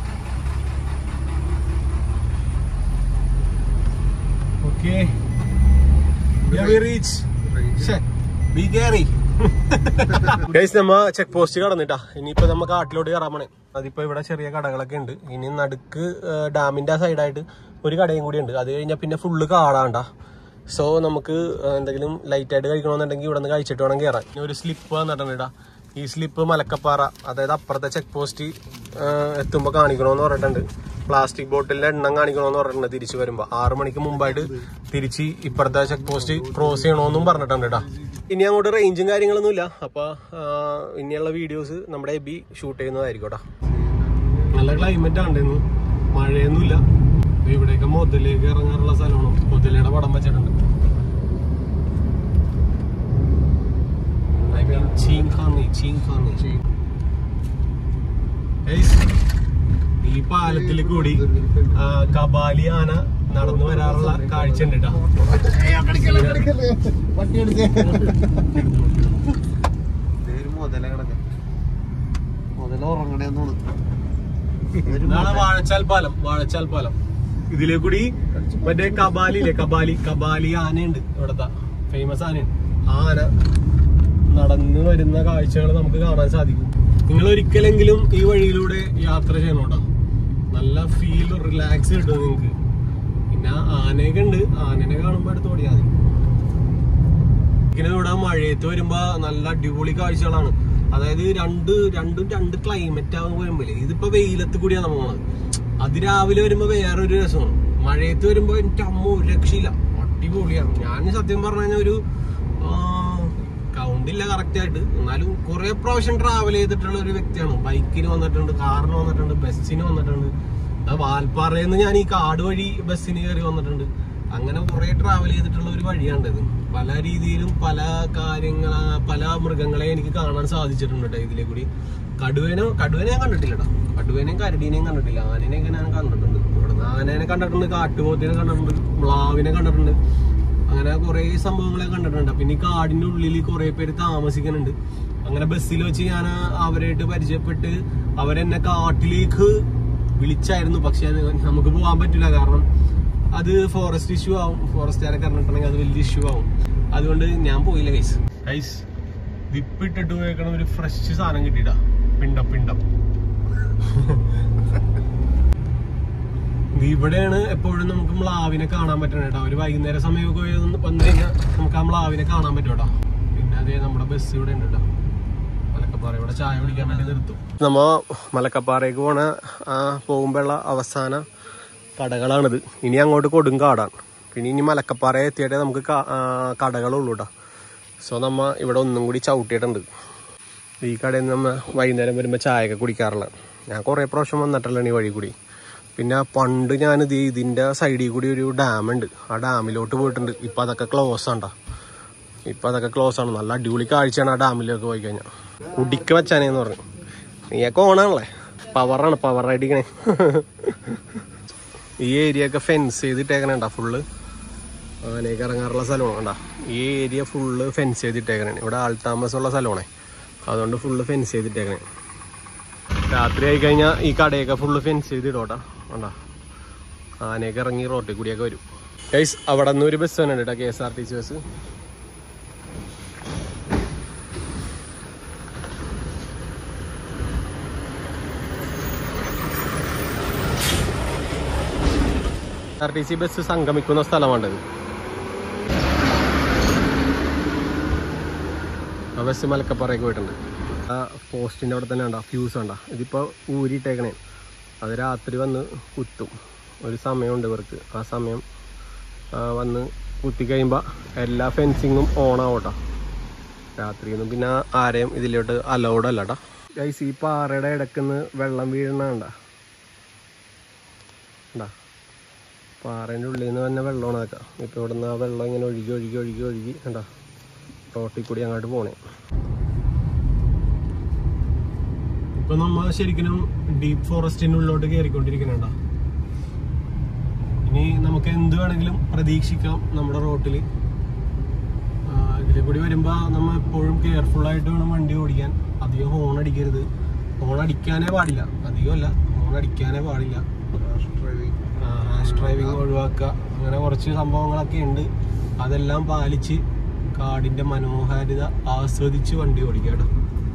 ഓക്കെ റീച്ച് നമ്മ ചെക്ക് പോസ്റ്റ് കടന്നിട്ടാ ഇനിയിപ്പോ നമ്മ കാട്ടിലോട്ട് കയറാൻ പോണേ അതിപ്പോ ഇവിടെ ചെറിയ കടകളൊക്കെ ഉണ്ട് ഇനി നടുക്ക് ഡാമിന്റെ ആ സൈഡായിട്ട് ഒരു കടയും കൂടി ഉണ്ട് അത് കഴിഞ്ഞാൽ പിന്നെ ഫുള്ള് കാടാണ്ടാ സോ നമുക്ക് ആ, എന്തെങ്കിലും ലൈറ്റ് ആയിട്ട് കഴിക്കണമെന്നുണ്ടെങ്കിൽ ഇവിടെ നിന്ന് കഴിച്ചിട്ട് വേണം കയറാൻ ഇനി ഒരു സ്ലിപ്പ് വന്നിട്ടുണ്ട് ഈ സ്ലിപ്പ് മലക്കപ്പാറ അതായത് അപ്പുറത്തെ ചെക്ക് പോസ്റ്റ് എത്തുമ്പോൾ കാണിക്കണമെന്ന് പറഞ്ഞിട്ടുണ്ട് പ്ലാസ്റ്റിക് ബോട്ടിലിന്റെ എണ്ണം കാണിക്കണമെന്ന് പറഞ്ഞിട്ടുണ്ട് തിരിച്ചു വരുമ്പോൾ ആറ് മണിക്ക് മുമ്പായിട്ട് തിരിച്ച് ഇപ്പുറത്തെ ചെക്ക് പോസ്റ്റ് ക്രോസ് ചെയ്യണമെന്നും പറഞ്ഞിട്ടുണ്ട് കേട്ടോ ഇനി അങ്ങോട്ട് റേഞ്ചും കാര്യങ്ങളൊന്നും ഇല്ല അപ്പൊ ആ, ഇനിയുള്ള വീഡിയോസ് നമ്മുടെ എബി ഷൂട്ട് ചെയ്യുന്നതായിരിക്കും കേട്ടോ നല്ല ക്ലൈമറ്റ് ആണ് ഇന്ന് മഴയൊന്നുമില്ല ദേ ഇവിടെയൊക്കെ മുതലേക്ക് ഇറങ്ങാറുള്ള സ്ഥലമാണ് മുതലയുടെ പടം വെച്ചിട്ടുണ്ട് I mean, ചീങ്കാന്നി, ചീങ്കാന്നി. Guys, ഈ പാലത്തിൽ കൂടി ആ, കബാലി ആന നടന്നു വരാറുള്ള കാഴ്ച ഉണ്ട് കേട്ടോ ദേ ഒരു മുതല കിടക്കാൻ മുതല ഉറങ്ങണേന്നാണ് ഇതാണ് വാഴച്ചാൽ പാലം വാഴച്ചാൽ പാലം ഇതിലെ കൂടി മറ്റേ കബാലിയില്ലേ കബാലി കബാലി ആനയുണ്ട് ഇവിടത്തെ ഫേമസ് ആനയുണ്ട് ആ ആന നടന്നു വരുന്ന കാഴ്ചകൾ നമുക്ക് കാണാൻ സാധിക്കും നിങ്ങൾ ഒരിക്കലെങ്കിലും ഈ വഴിയിലൂടെ യാത്ര ചെയ്യണം കേട്ടോ നല്ല ഫീൽ റിലാക്സ് കിട്ടും നിങ്ങൾക്ക് പിന്നെ ആനയൊക്കെ ഉണ്ട് ആനനെ കാണുമ്പോൾ അടുത്ത് ഓടിയാൽ മതി ഇങ്ങനെ ഇവിടെ മഴയത്ത് വരുമ്പോ നല്ല അടിപൊളി കാഴ്ചകളാണ് അതായത് രണ്ട് രണ്ടും രണ്ട് ക്ലൈമറ്റ് ആകുന്ന വരുമ്പോഴേ ഇതിപ്പോ വെയിലത്ത് കൂടിയാണ് നമ്മൾ പോണത് അതിരാവിലെ വരുമ്പോ വേറൊരു രസമാണ് മഴയത്ത് വരുമ്പോ എനിക്ക് അമ്മ ഒരു രക്ഷയില്ല അടിപൊളിയാണ് ഞാൻ സത്യം പറഞ്ഞു കഴിഞ്ഞാൽ ഒരു കൗണ്ടില്ല കറക്റ്റ് ആയിട്ട് എന്നാലും കുറെ പ്രാവശ്യം ട്രാവൽ ചെയ്തിട്ടുള്ള ഒരു വ്യക്തിയാണ് ബൈക്കിന് വന്നിട്ടുണ്ട് കാറിന് വന്നിട്ടുണ്ട് ബസ്സിന് വന്നിട്ടുണ്ട് ആ വാൽപ്പാറയിൽ നിന്ന് ഞാൻ ഈ കാട് വഴി ബസ്സിന് കയറി വന്നിട്ടുണ്ട് അങ്ങനെ കുറെ ട്രാവൽ ചെയ്തിട്ടുള്ള ഒരു വഴിയാണ് ഇത് പല രീതിയിലും പല കാര്യങ്ങൾ പല മൃഗങ്ങളെ എനിക്ക് കാണാൻ സാധിച്ചിട്ടുണ്ട് കേട്ടോ ഇതിലെ കൂടി കടുവേനെ കടുവേനെ ഞാൻ കണ്ടിട്ടില്ല കേട്ടോ കടുവേനെയും കരടീനെയും കണ്ടിട്ടില്ല ആനേനെയൊക്കെ ഞാൻ കണ്ടിട്ടുണ്ട് ഇവിടുന്ന് ആനേനെ കണ്ടിട്ടുണ്ട് കാട്ടുപോത്തിനെ കണ്ടിട്ടുണ്ട് മ്ലാവിനെ കണ്ടിട്ടുണ്ട് അങ്ങനെ കുറെ സംഭവങ്ങളെ കണ്ടിട്ടുണ്ട് പിന്നെ ഈ കാടിന്റെ ഉള്ളിൽ കുറെ പേര് താമസിക്കുന്നുണ്ട് അങ്ങനെ ബസ്സിൽ വെച്ച് ഞാൻ അവരായിട്ട് പരിചയപ്പെട്ട് അവരെന്നെ കാട്ടിലേക്ക് വിളിച്ചായിരുന്നു പക്ഷെ അത് നമുക്ക് പോകാൻ പറ്റില്ല കാരണം അത് ഫോറസ്റ്റ് ഇഷ്യൂ ആവും ഫോറസ്റ്റുകാരെ പറഞ്ഞിട്ടുണ്ടെങ്കിൽ അത് വലിയ ഇഷ്യൂ ആവും അതുകൊണ്ട് ഞാൻ പോയില്ല ഗൈസ് ഗൈസ് വിപ്പിട്ടിട്ട് പോയേക്കണ ഒരു ഫ്രഷ് സാധനം കിട്ടിയിട്ടാ പിണ്ടം പിണ്ടം ഇവിടെയാണ് എപ്പോഴും നമുക്ക് മ്ലാവിനെ കാണാൻ പറ്റണ കേട്ടോ ഒരു വൈകുന്നേര സമയമൊക്കെ വന്ന് വന്നു കഴിഞ്ഞാൽ നമുക്ക് ആ മ്ലാവിനെ കാണാൻ പറ്റും കേട്ടോ പിന്നെ അതേ നമ്മുടെ ബസ് ഇവിടെ ഉണ്ട് കേട്ടോ മലക്കപ്പാറ ഇവിടെ ചായ കുടിക്കാൻ വേണ്ടി നിർത്തും നമ്മ മലക്കപ്പാറയ്ക്ക് പോണ ആ പോകുമ്പോഴുള്ള അവസാന കടകളാണിത് ഇനി അങ്ങോട്ട് കൊടുങ്കാടാണ് പിന്നെ ഇനി മലക്കപ്പാറ എത്തിയിട്ടേ നമുക്ക് ക- ആ, കടകളുള്ളൂ കേട്ടോ സോ നമ്മ ഇവിടെ ഒന്നും കൂടി ചവിട്ടിയിട്ടുണ്ട് ഈ കടയിൽ നിന്ന് നമ്മ വൈകുന്നേരം വരുമ്പോൾ ചായയൊക്കെ കുടിക്കാറുള്ള ഞാൻ കുറേ പ്രാവശ്യം വന്നിട്ടുള്ളതാണ് ഈ വഴി കൂടി പിന്നെ പണ്ട് ഞാനിത് ഇതിൻ്റെ സൈഡിൽ കൂടി ഒരു ഡാം ഉണ്ട് ആ ഡാമിലോട്ട് പോയിട്ടുണ്ട് ഇപ്പം അതൊക്കെ ക്ലോസ് ആണ്ടാ ഇപ്പം അതൊക്കെ ക്ലോസ് ആണ് നല്ല അടിപൊളി കാഴ്ചയാണ് ആ ഡാമിലൊക്കെ പോയി കഴിഞ്ഞാൽ ഉടിക്ക വെച്ചാനേന്ന് പറഞ്ഞു നീയൊക്കെ ഓണാണല്ലേ പവറാണ് പവർ അടിക്കണേ ഈ ഏരിയ ഒക്കെ ഫെൻസ് ചെയ്തിട്ടേക്കണേണ്ട ഫുള്ള് ആനയൊക്കെ ഇറങ്ങാറുള്ള സ്ഥലമാണ് കണ്ടാ ഈ ഏരിയ ഫുള്ള് ഫെൻസ് ചെയ്തിട്ടേക്കണേ ഇവിടെ ആൾ താമസമുള്ള സ്ഥലമാണേ അതുകൊണ്ട് ഫുള്ള് ഫെൻസ് ചെയ്തിട്ടേക്കണേ രാത്രി ആയി കഴിഞ്ഞാൽ ഈ കടയൊക്കെ ഫുള്ള് ഫെൻസ് ചെയ്തിടോട്ടാ കണ്ടാ ആനയൊക്കെ ഇറങ്ങി റോട്ടിൽ കൂടിയൊക്കെ വരും ഗൈസ് അവിടെ നിന്ന് ഒരു ബസ് വന്നിട്ട് കേട്ടോ K S R T C bus R T C bus സംഗമിക്കുന്ന സ്ഥലമാണിത് ആ ബസ് മലക്കപ്പാറയ്ക്ക് പോയിട്ടുണ്ട് ആ പോസ്റ്റിൻ്റെ അവിടെ തന്നെ ഉണ്ടോ ഫ്യൂസ് ഉണ്ടോ ഇതിപ്പോൾ ഊരിയിട്ടേക്കണേ അത് രാത്രി വന്ന് കുത്തും ഒരു സമയമുണ്ട് ഇവർക്ക് ആ സമയം ആ, വന്ന് കുത്തി കഴിയുമ്പോൾ എല്ലാ ഫെൻസിങ്ങും ഓൺ ആവട്ടോ രാത്രിയൊന്നും പിന്നെ ആരെയും ഇതിലോട്ട് അലൗഡ് അല്ല കേട്ടോ ഗൈസ് ഈ പാറയുടെ ഇടക്കുന്ന് വെള്ളം വീഴണണ്ട ഉണ്ടാ പാറേൻ്റെ ഉള്ളിൽ നിന്ന് തന്നെ വെള്ളമാണ് അതൊക്കെ ഇപ്പോൾ ഇവിടുന്ന് ആ വെള്ളം ഇങ്ങനെ ഒഴുകി ഒഴുകി ഒഴുകി ഒഴുകി കണ്ടാ റോട്ടിൽ കൂടി അങ്ങോട്ട് പോണേ ഇപ്പൊ നമ്മ ശരിക്കും ഡീപ്പ് ഫോറസ്റ്റിന്റെ ഉള്ളിലോട്ട് കയറിക്കൊണ്ടിരിക്കുന്നുണ്ട ഇനി നമുക്ക് എന്ത് വേണമെങ്കിലും പ്രതീക്ഷിക്കാം നമ്മുടെ റോട്ടില് ഇതിലെ കൂടി വരുമ്പോ നമ്മ എപ്പോഴും കെയർഫുൾ ആയിട്ട് വേണം വണ്ടി ഓടിക്കാൻ അധികം ഹോൺ അടിക്കരുത് ഹോൺ അടിക്കാനേ പാടില്ല അധികമല്ല ഹോൺ അടിക്കാനേ പാടില്ല ഡ്രൈവിംഗ് റാഷ് ഡ്രൈവിംഗ് ഒഴിവാക്കുക അങ്ങനെ കുറച്ച് സംഭവങ്ങളൊക്കെ ഉണ്ട് അതെല്ലാം പാലിച്ച് കാടിന്റെ മനോഹാരിത ആസ്വദിച്ച് വണ്ടി ഓടിക്കുക കേട്ടോ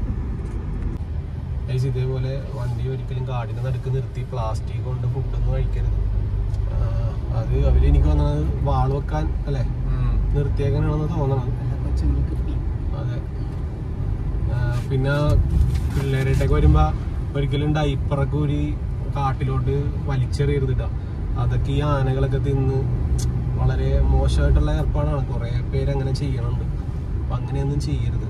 ഗൈസ് ഇതേപോലെ വണ്ടി ഒരിക്കലും കാടിന്റെ നടുക്ക് നിർത്തി പ്ലാസ്റ്റിക് കൊണ്ട് ഫുഡൊന്നും കഴിക്കരുത് ആ, അത് അവര് എനിക്ക് വന്നത് വാൾ വെക്കാൻ അല്ലേ നിർത്തിയേക്കാനാണെന്ന് തോന്നണം കൊച്ചുങ്ങൾക്ക് പി അതെ ആ, പിന്നെ പിള്ളേരായിട്ടൊക്കെ വരുമ്പോ ഒരിക്കലും ഡൈപ്പറൊക്കെ ഒരു കാട്ടിലോട്ട് വലിച്ചെറിയരുത് കേട്ടോ അതൊക്കെ ഈ ആനകളൊക്കെ തിന്ന് വളരെ മോശമായിട്ടുള്ള ഏർപ്പാടാണ് കുറെ പേര് അങ്ങനെ ചെയ്യണുണ്ട് അപ്പൊ അങ്ങനെയൊന്നും ചെയ്യരുത്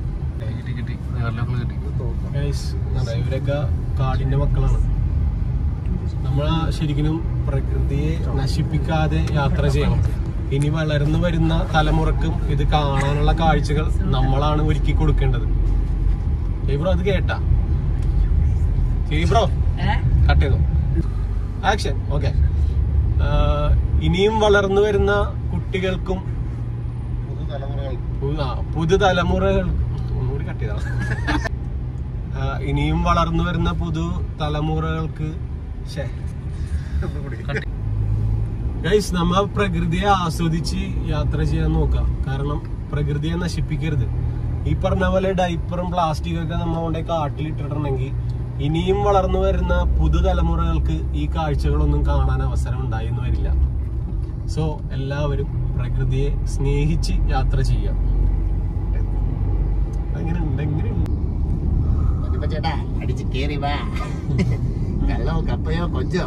Guys, അതാ ഇവരൊക്കെ കാടിന്റെ മക്കളാണ് നമ്മൾ ശരിക്കും പ്രകൃതിയെ നശിപ്പിക്കാതെ യാത്ര ചെയ്യണം ഇനി വളർന്നു വരുന്ന തലമുറക്കും ഇത് കാണാനുള്ള കാഴ്ചകൾ നമ്മളാണ് ഒരുക്കി കൊടുക്കേണ്ടത് ബ്രോ അത് കേട്ടാ ബ്രോ കട്ട് ചെയ്തോ ആക്ഷൻ ഓക്കെ ഇനിയും വളർന്നു വരുന്ന കുട്ടികൾക്കും പുതുതലമുറകൾക്ക് പു- ആ, പുതുതലമുറകൾ ഒന്നുകൂടി കട്ട് ചെയ്താ ആ, ഇനിയും വളർന്നു വരുന്ന പുതു തലമുറകൾക്ക് ശ്ശേ. ഗൈസ് നമ്മ പ്രകൃതിയെ ആസ്വദിച്ച് യാത്ര ചെയ്യാൻ നോക്കാം കാരണം പ്രകൃതിയെ നശിപ്പിക്കരുത് ഈ പറഞ്ഞ പോലെ ഡൈപ്പറും പ്ലാസ്റ്റിക്കും ഒക്കെ നമ്മ കൊണ്ടേ കാട്ടിലിട്ടിട്ടുണ്ടെങ്കിൽ ഇനിയും വളർന്നു വരുന്ന പുതുതലമുറകൾക്ക് ഈ കാഴ്ചകളൊന്നും കാണാൻ അവസരം ഉണ്ടായെന്ന് വരില്ല സോ എല്ലാവരും പ്രകൃതിയെ സ്നേഹിച്ച് യാത്ര ചെയ്യാം എങ്ങനെയുണ്ട് എങ്ങനെയുണ്ട് ചേട്ടാ അടിച്ച് കേറി വാ കള്ളോ കപ്പയോ കൊഞ്ചോ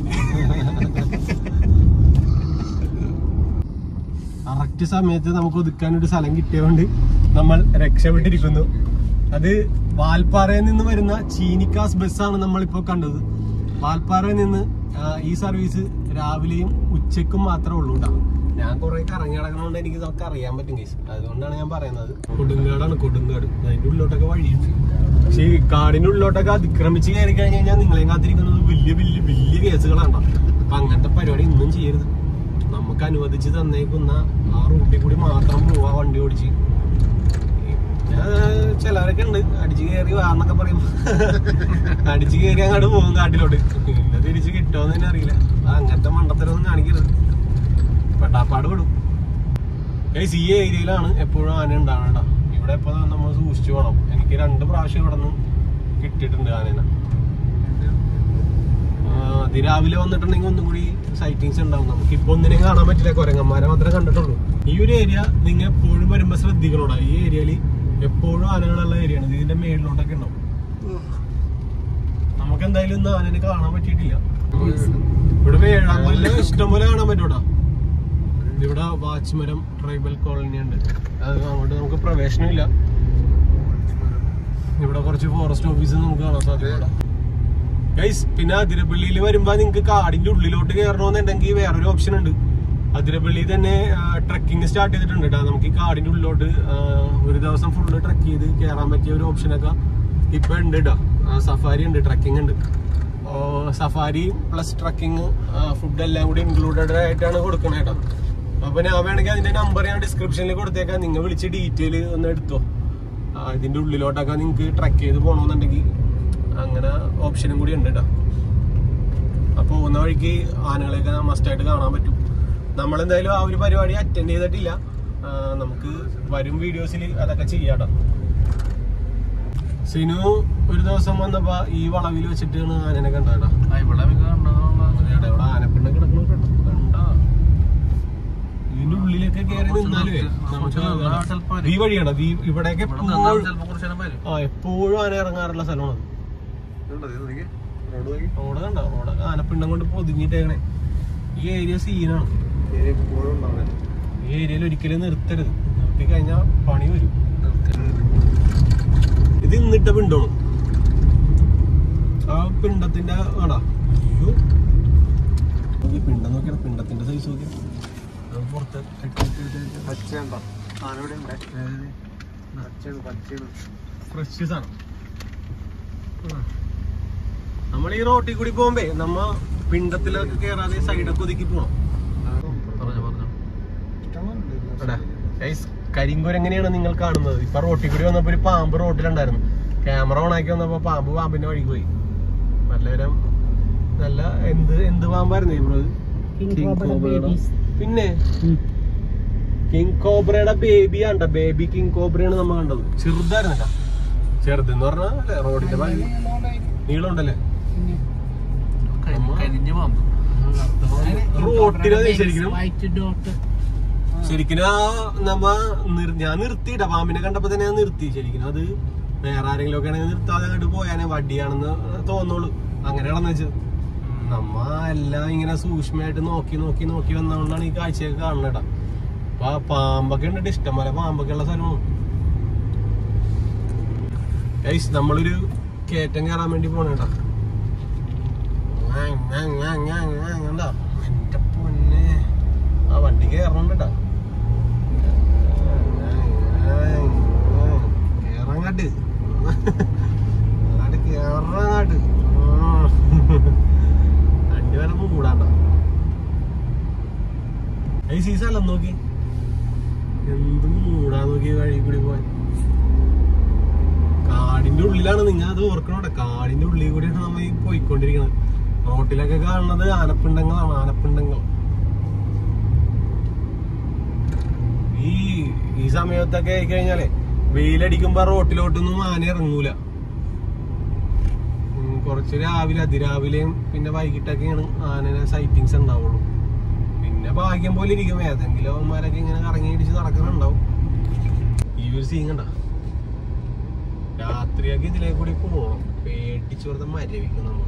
കറക്റ്റ് സമയത്ത് നമുക്ക് ഒതുക്കാൻ ഒരു സ്ഥലം കിട്ടിയതുകൊണ്ട് നമ്മൾ രക്ഷപ്പെട്ടിരിക്കുന്നു അത് വാൽപ്പാറയിൽ നിന്ന് വരുന്ന ചീനിക്കാസ് ബസ്സാണ് നമ്മളിപ്പോ കണ്ടത് വാൽപ്പാറയിൽ നിന്ന് ആ, ഈ സർവീസ് രാവിലെയും ഉച്ചക്കും മാത്രമേ ഉള്ളൂ കേട്ടോ ഞാൻ കുറെ കറങ്ങി കിടക്കണോണ്ട് എനിക്ക് ഇതൊക്കെ അറിയാൻ പറ്റും കേസ് അതുകൊണ്ടാണ് ഞാൻ പറയുന്നത് കൊടുങ്കാടാണ് കൊടുങ്കാട് അതിന്റെ ഉള്ളിലോട്ടൊക്കെ വഴിയുണ്ട് പക്ഷേ ഈ കാടിന്റെ ഉള്ളിലോട്ടൊക്കെ അതിക്രമിച്ച് കയറി കഴിഞ്ഞ് കഴിഞ്ഞാൽ നിങ്ങളെയും കാത്തിരിക്കുന്നത് വലിയ വലിയ വലിയ കേസുകളാണ് അപ്പൊ അങ്ങനത്തെ പരിപാടി ഇന്നും ചെയ്യരുത് നമുക്ക് അനുവദിച്ച് തന്നേക്കുന്ന ആ റൂട്ടിൽ കൂടി മാത്രം പോവാ വണ്ടി ഓടിച്ച് ഞാൻ ചിലരൊക്കെ ഉണ്ട് അടിച്ചു കയറി വാന്നൊക്കെ പറയും അടിച്ചു കയറി അങ്ങോട്ട് പോകും കാട്ടിലോട്ട് പിന്നെ തിരിച്ച് കിട്ടുമോന്ന് തന്നെ അറിയില്ല ആ, അങ്ങനത്തെ മണ്ടത്തരൊന്നും കാണിക്കരുത് പെട്ടാപ്പാട് വിടും ഗൈസ് ഈ ഏരിയയിലാണ് എപ്പോഴും ആന ഉണ്ടാവണ്ട ഇവിടെ ഇപ്പൊ നമ്മൾ സൂക്ഷിച്ചു പോകണം എനിക്ക് രണ്ട് പ്രാവശ്യം ഇവിടെ നിന്ന് കിട്ടിയിട്ടുണ്ട് ആനേനെ ആ, അതിരാവിലെ വന്നിട്ടുണ്ടെങ്കിൽ ഒന്നും കൂടി സൈറ്റിങ്സ് ഉണ്ടാവും നമുക്ക് ഇപ്പൊ ഒന്നിനെ കാണാൻ പറ്റില്ല കുരങ്ങന്മാരെ മാത്രമേ കണ്ടിട്ടുള്ളൂ ഈ ഒരു ഏരിയ നിങ്ങൾ എപ്പോഴും വരുമ്പോ ശ്രദ്ധിക്കണോടാ ഈ ഏരിയയിൽ എപ്പോഴും ആനകളുള്ള ഏരിയ ആണ് ഇതിന്റെ മേളിലോട്ടൊക്കെ ഉണ്ടാവും നമുക്ക് എന്തായാലും ഇന്ന് ആനനെ കാണാൻ പറ്റിയിട്ടില്ല ഇവിടെ വേഴാമ്പലിനെ ഇഷ്ടം പോലെ കാണാൻ പറ്റൂടാ ഇവിടെ വാച്ച്മരം ട്രൈബൽ കോളനി ഉണ്ട് അത് അങ്ങോട്ട് നമുക്ക് പ്രവേശനമില്ല ഇവിടെ കുറച്ച് ഫോറസ്റ്റ് ഓഫീസ് നമുക്ക് കാണാൻ സാധിക്കും ഗൈസ് പിന്നെ അതിരപ്പള്ളിയിൽ വരുമ്പോ നിങ്ങക്ക് കാടിന്റെ ഉള്ളിലോട്ട് കയറണമെന്നുണ്ടെങ്കിൽ വേറൊരു ഓപ്ഷൻ ഉണ്ട് അതിരപ്പള്ളി തന്നെ ട്രക്കിംഗ് സ്റ്റാർട്ട് ചെയ്തിട്ടുണ്ട് കേട്ടോ നമുക്ക് ഈ കാടിന്റെ ഉള്ളിലോട്ട് ആ, ഒരു ദിവസം ഫുള്ള് ട്രക്ക് ചെയ്ത് കയറാൻ പറ്റിയ ഒരു ഓപ്ഷനൊക്കെ ഇപ്പൊ ഉണ്ട് കേട്ടോ സഫാരി ഉണ്ട് ട്രക്കിംഗ് ഉണ്ട് സഫാരി പ്ലസ് ട്രക്കിംഗ് ഫുഡ് എല്ലാം കൂടി ഇൻക്ലൂഡഡ് ആയിട്ടാണ് കൊടുക്കുന്നത് കേട്ടോ അപ്പൊ ഞാൻ വേണമെങ്കിൽ അതിന്റെ നമ്പർ ഞാൻ ഡിസ്ക്രിപ്ഷനിൽ കൊടുത്തേക്കാം നിങ്ങൾ വിളിച്ച് ഡീറ്റെയിൽ ഒന്ന് എടുത്തോ ആ, ഇതിന്റെ ഉള്ളിലോട്ടൊക്കെ നിങ്ങൾക്ക് ട്രക്ക് ചെയ്ത് പോകണമെന്നുണ്ടെങ്കിൽ അങ്ങനെ ഓപ്ഷനും കൂടി ഉണ്ട് കേട്ടോ അപ്പൊ പോകുന്ന വഴിക്ക് ആനകളെയൊക്കെ മസ്റ്റായിട്ട് കാണാൻ പറ്റും നമ്മളെന്തായാലും ആ ഒരു പരിപാടി അറ്റൻഡ് ചെയ്തിട്ടില്ല ആ, നമുക്ക് വരും വീഡിയോസിൽ അതൊക്കെ ചെയ്യാട്ടോ സിനു ഒരു ദിവസം വന്നപ്പോ ഈ വളവിൽ വെച്ചിട്ടാണ് ആനനെ കണ്ടേട്ടാ ഇവിടെ ആനപ്പെണ്ണ കിടക്കണ കേട്ടോ കണ്ടാ ഇതിലൊക്കെ കയറി നിന്നാലേ നമുക്ക് ഈ വഴിയാണ് ഈ- ഇവിടെയൊക്കെ എപ്പോഴും ആ എപ്പോഴും ആന ഇറങ്ങാറുള്ള സ്ഥലമാണ് റോഡ് കണ്ട റോഡ് ആനപ്പിണ്ടം കൊണ്ട് പൊതിഞ്ഞിട്ടേക്കണേ ഈ ഏരിയ സീനാണ് ഈ ഏരിയയിൽ ഒരിക്കലും നിർത്തരുത് നിർത്തി കഴിഞ്ഞാൽ പണി വരും ഇത് ഇന്നിട്ട പിണ്ടമാണ് ആ പിണ്ടത്തിന്റെ ആടാ അയ്യോ ഈ പിണ്ടം നോക്കിയാണ് പിണ്ടത്തിന്റെ സൈസ് നോക്കി അത് പുറത്ത് കെട്ടി കെട്ടി എടുത്ത് എടുത്ത് ഫ്രഷ് സാധനം നമ്മൾ ഈ റോട്ടിൽ കൂടി പോകുമ്പേ നമ്മ പിണ്ടത്തിലൊക്കെ കേറാതെ സൈഡൊക്കെ ഒതുക്കി പോണം എടാ, guys, കരിങ്കൂര് എങ്ങനെയാണ് നിങ്ങൾ കാണുന്നത് ഇപ്പൊ റോട്ടിൽ കൂടി വന്നപ്പോ ഒരു പാമ്പ് റോട്ടിലുണ്ടായിരുന്നു ക്യാമറ ഓൺ ആക്കി വന്നപ്പോ പാമ്പ് പാമ്പിന്റെ വഴിക്ക് പോയി നല്ലൊരു നല്ല എന്ത് എന്ത് പാമ്പായിരുന്നു ബ്രോ പിന്നെ കിങ് കോബ്രയുടെ ബേബി ആണ്ട ബേബി കിങ് കോബ്രയാണ് നമ്മ കണ്ടത് ചെറുതായിരുന്നു കേട്ടാ ചെറുതെന്ന് പറഞ്ഞാൽ റോഡിന്റെ ഭാഗം നീളമുണ്ടല്ലേ റോട്ടിലെ ശരിക്കും വൈറ്റ് ഡോട്ട് ശരിക്കും ആ നമ്മ നിർ- ഞാൻ നിർത്തിയിട്ട പാമ്പിനെ കണ്ടപ്പോ തന്നെ ഞാൻ നിർത്തി ശരിക്കും അത് വേറെ ആരെങ്കിലും ഒക്കെ ആണെങ്കിൽ നിർത്താതെ അങ്ങോട്ട് പോയാനെ വടിയാണെന്ന് തോന്നുള്ളൂ അങ്ങനെയാണെന്ന് വെച്ചത് നമ്മ എല്ലാം ഇങ്ങനെ സൂക്ഷ്മമായിട്ട് നോക്കി നോക്കി നോക്കി വന്നതുകൊണ്ടാണ് ഈ കാഴ്ചയൊക്കെ കാണണേട്ടാ അപ്പൊ ആ പാമ്പൊക്കെ ഉണ്ടിട്ട് ഇഷ്ടം പോലെ പാമ്പൊക്കെ ഉള്ള സ്ഥലമാണ് ഗൈസ് നമ്മളൊരു കയറ്റം കയറാൻ വേണ്ടി പോണേട്ടാ കണ്ടോ എന്റെ പൊന്നെ ആ വണ്ടി കയറണണ്ടാ കേറങ്ങാട്ട് അങ്ങാട്ട് കേറങ്ങാട്ട് വണ്ടി വരെ മൂടാണ്ട ഈ സീസൺ നോക്കി എന്ത് മൂടാ നോക്കി വഴി കൂടി പോവാൻ കാടിന്റെ ഉള്ളിലാണ് നിങ്ങൾ അത് ഓർക്കണോട്ടെ കാടിന്റെ ഉള്ളിൽ കൂടിയാണ് നമ്മ ഈ പോയിക്കൊണ്ടിരിക്കുന്നത് റോട്ടിലൊക്കെ കാണുന്നത് ആനപ്പിണ്ടങ്ങളാണ് ആനപ്പിണ്ടങ്ങൾ ഈ ഈ സമയത്തൊക്കെ ആയി കഴിഞ്ഞാലേ വെയിലടിക്കുമ്പോ റോട്ടിലോട്ടൊന്നും ആന ഇറങ്ങൂല ഉം, കുറച്ച് രാവിലെ അതിരാവിലെയും പിന്നെ വൈകിട്ടൊക്കെയാണ് ആനയുടെ സൈറ്റിങ്സ് ഉണ്ടാവുള്ളൂ പിന്നെ ഭാഗ്യം പോലെ ഇരിക്കും ഏതെങ്കിലും അവന്മാരൊക്കെ ഇങ്ങനെ കറങ്ങി ഇടിച്ച് നടക്കുന്നുണ്ടാവും ഈ ഒരു സീൻ കണ്ട രാത്രിയൊക്കെ ഇതിലേ കൂടി പോകണം പേടിച്ച് വെറുതെ മരവിക്കും നമ്മൾ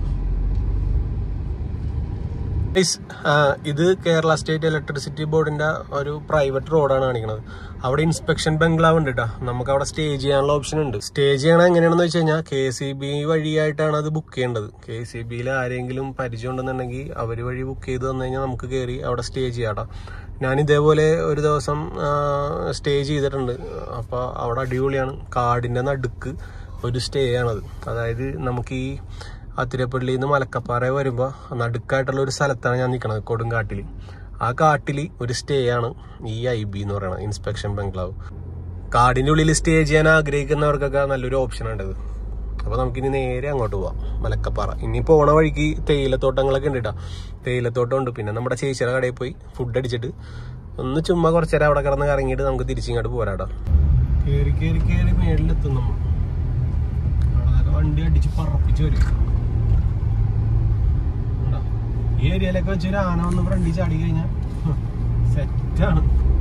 ഇത് കേരള സ്റ്റേറ്റ് ഇലക്ട്രിസിറ്റി ബോർഡിന്റെ ഒരു പ്രൈവറ്റ് റോഡാണ് കാണിക്കുന്നത് അവിടെ ഇൻസ്പെക്ഷൻ ബംഗ്ലാവ് ഉണ്ട് കേട്ടോ നമുക്ക് അവിടെ സ്റ്റേ ചെയ്യാനുള്ള ഓപ്ഷൻ ഉണ്ട് സ്റ്റേ ചെയ്യണ എങ്ങനെയാണെന്ന് വെച്ച് കഴിഞ്ഞാൽ കെ സി ബി വഴിയായിട്ടാണ് അത് ബുക്ക് ചെയ്യേണ്ടത് കെ സി ബിയിൽ ആരെങ്കിലും പരിചയം ഉണ്ടെന്നുണ്ടെങ്കിൽ അവർ വഴി ബുക്ക് ചെയ്ത് തന്നു കഴിഞ്ഞാൽ നമുക്ക് കയറി അവിടെ സ്റ്റേ ചെയ്യാട്ടോ ഞാൻ ഇതേപോലെ ഒരു ദിവസം സ്റ്റേ ചെയ്തിട്ടുണ്ട് അപ്പോൾ അവിടെ അടിപൊളിയാണ് കാടിന്റെ നടുക്ക് ഒരു സ്റ്റേ ആണത് അതായത് നമുക്ക് ഈ അതിരപ്പള്ളിയിൽ നിന്ന് മലക്കപ്പാറ വരുമ്പോൾ നടുക്കായിട്ടുള്ള ഒരു സ്ഥലത്താണ് ഞാൻ നിൽക്കുന്നത് കൊടുങ്കാട്ടിൽ ആ കാട്ടിൽ ഒരു സ്റ്റേ ആണ് ഈ ഐ ബി എന്ന് പറയുന്നത് ഇൻസ്പെക്ഷൻ ബംഗ്ലാവ് കാടിന്റെ ഉള്ളിൽ സ്റ്റേ ചെയ്യാൻ ആഗ്രഹിക്കുന്നവർക്കൊക്കെ നല്ലൊരു ഓപ്ഷൻ ഉണ്ട് ഇത് അപ്പൊ നമുക്കിനി നേരെ അങ്ങോട്ട് പോവാം മലക്കപ്പാറ ഇനി പോണ വഴിക്ക് തേയിലത്തോട്ടങ്ങളൊക്കെ ഉണ്ട് കേട്ടോ തേയിലത്തോട്ടം ഉണ്ട് പിന്നെ നമ്മുടെ ചേച്ചിയുടെ കടയിൽ പോയി ഫുഡ് അടിച്ചിട്ട് ഒന്ന് ചുമ്മാ കുറച്ചേരം അവിടെ കിടന്ന് കറങ്ങിയിട്ട് നമുക്ക് തിരിച്ചിങ്ങോട്ട് പോരാടാ കേറി കേറി കേറി മേളിലെത്തും നമ്മൾ അവിടെ വണ്ടി അടിച്ച് പറപ്പിച്ച് വരും കണ്ടോ? ഈ ഏരിയയിലൊക്കെ വെച്ച് ഒരു ആന വന്ന് ഫ്രണ്ടിൽ ചാടി കഴിഞ്ഞാൽ സെറ്റാണ്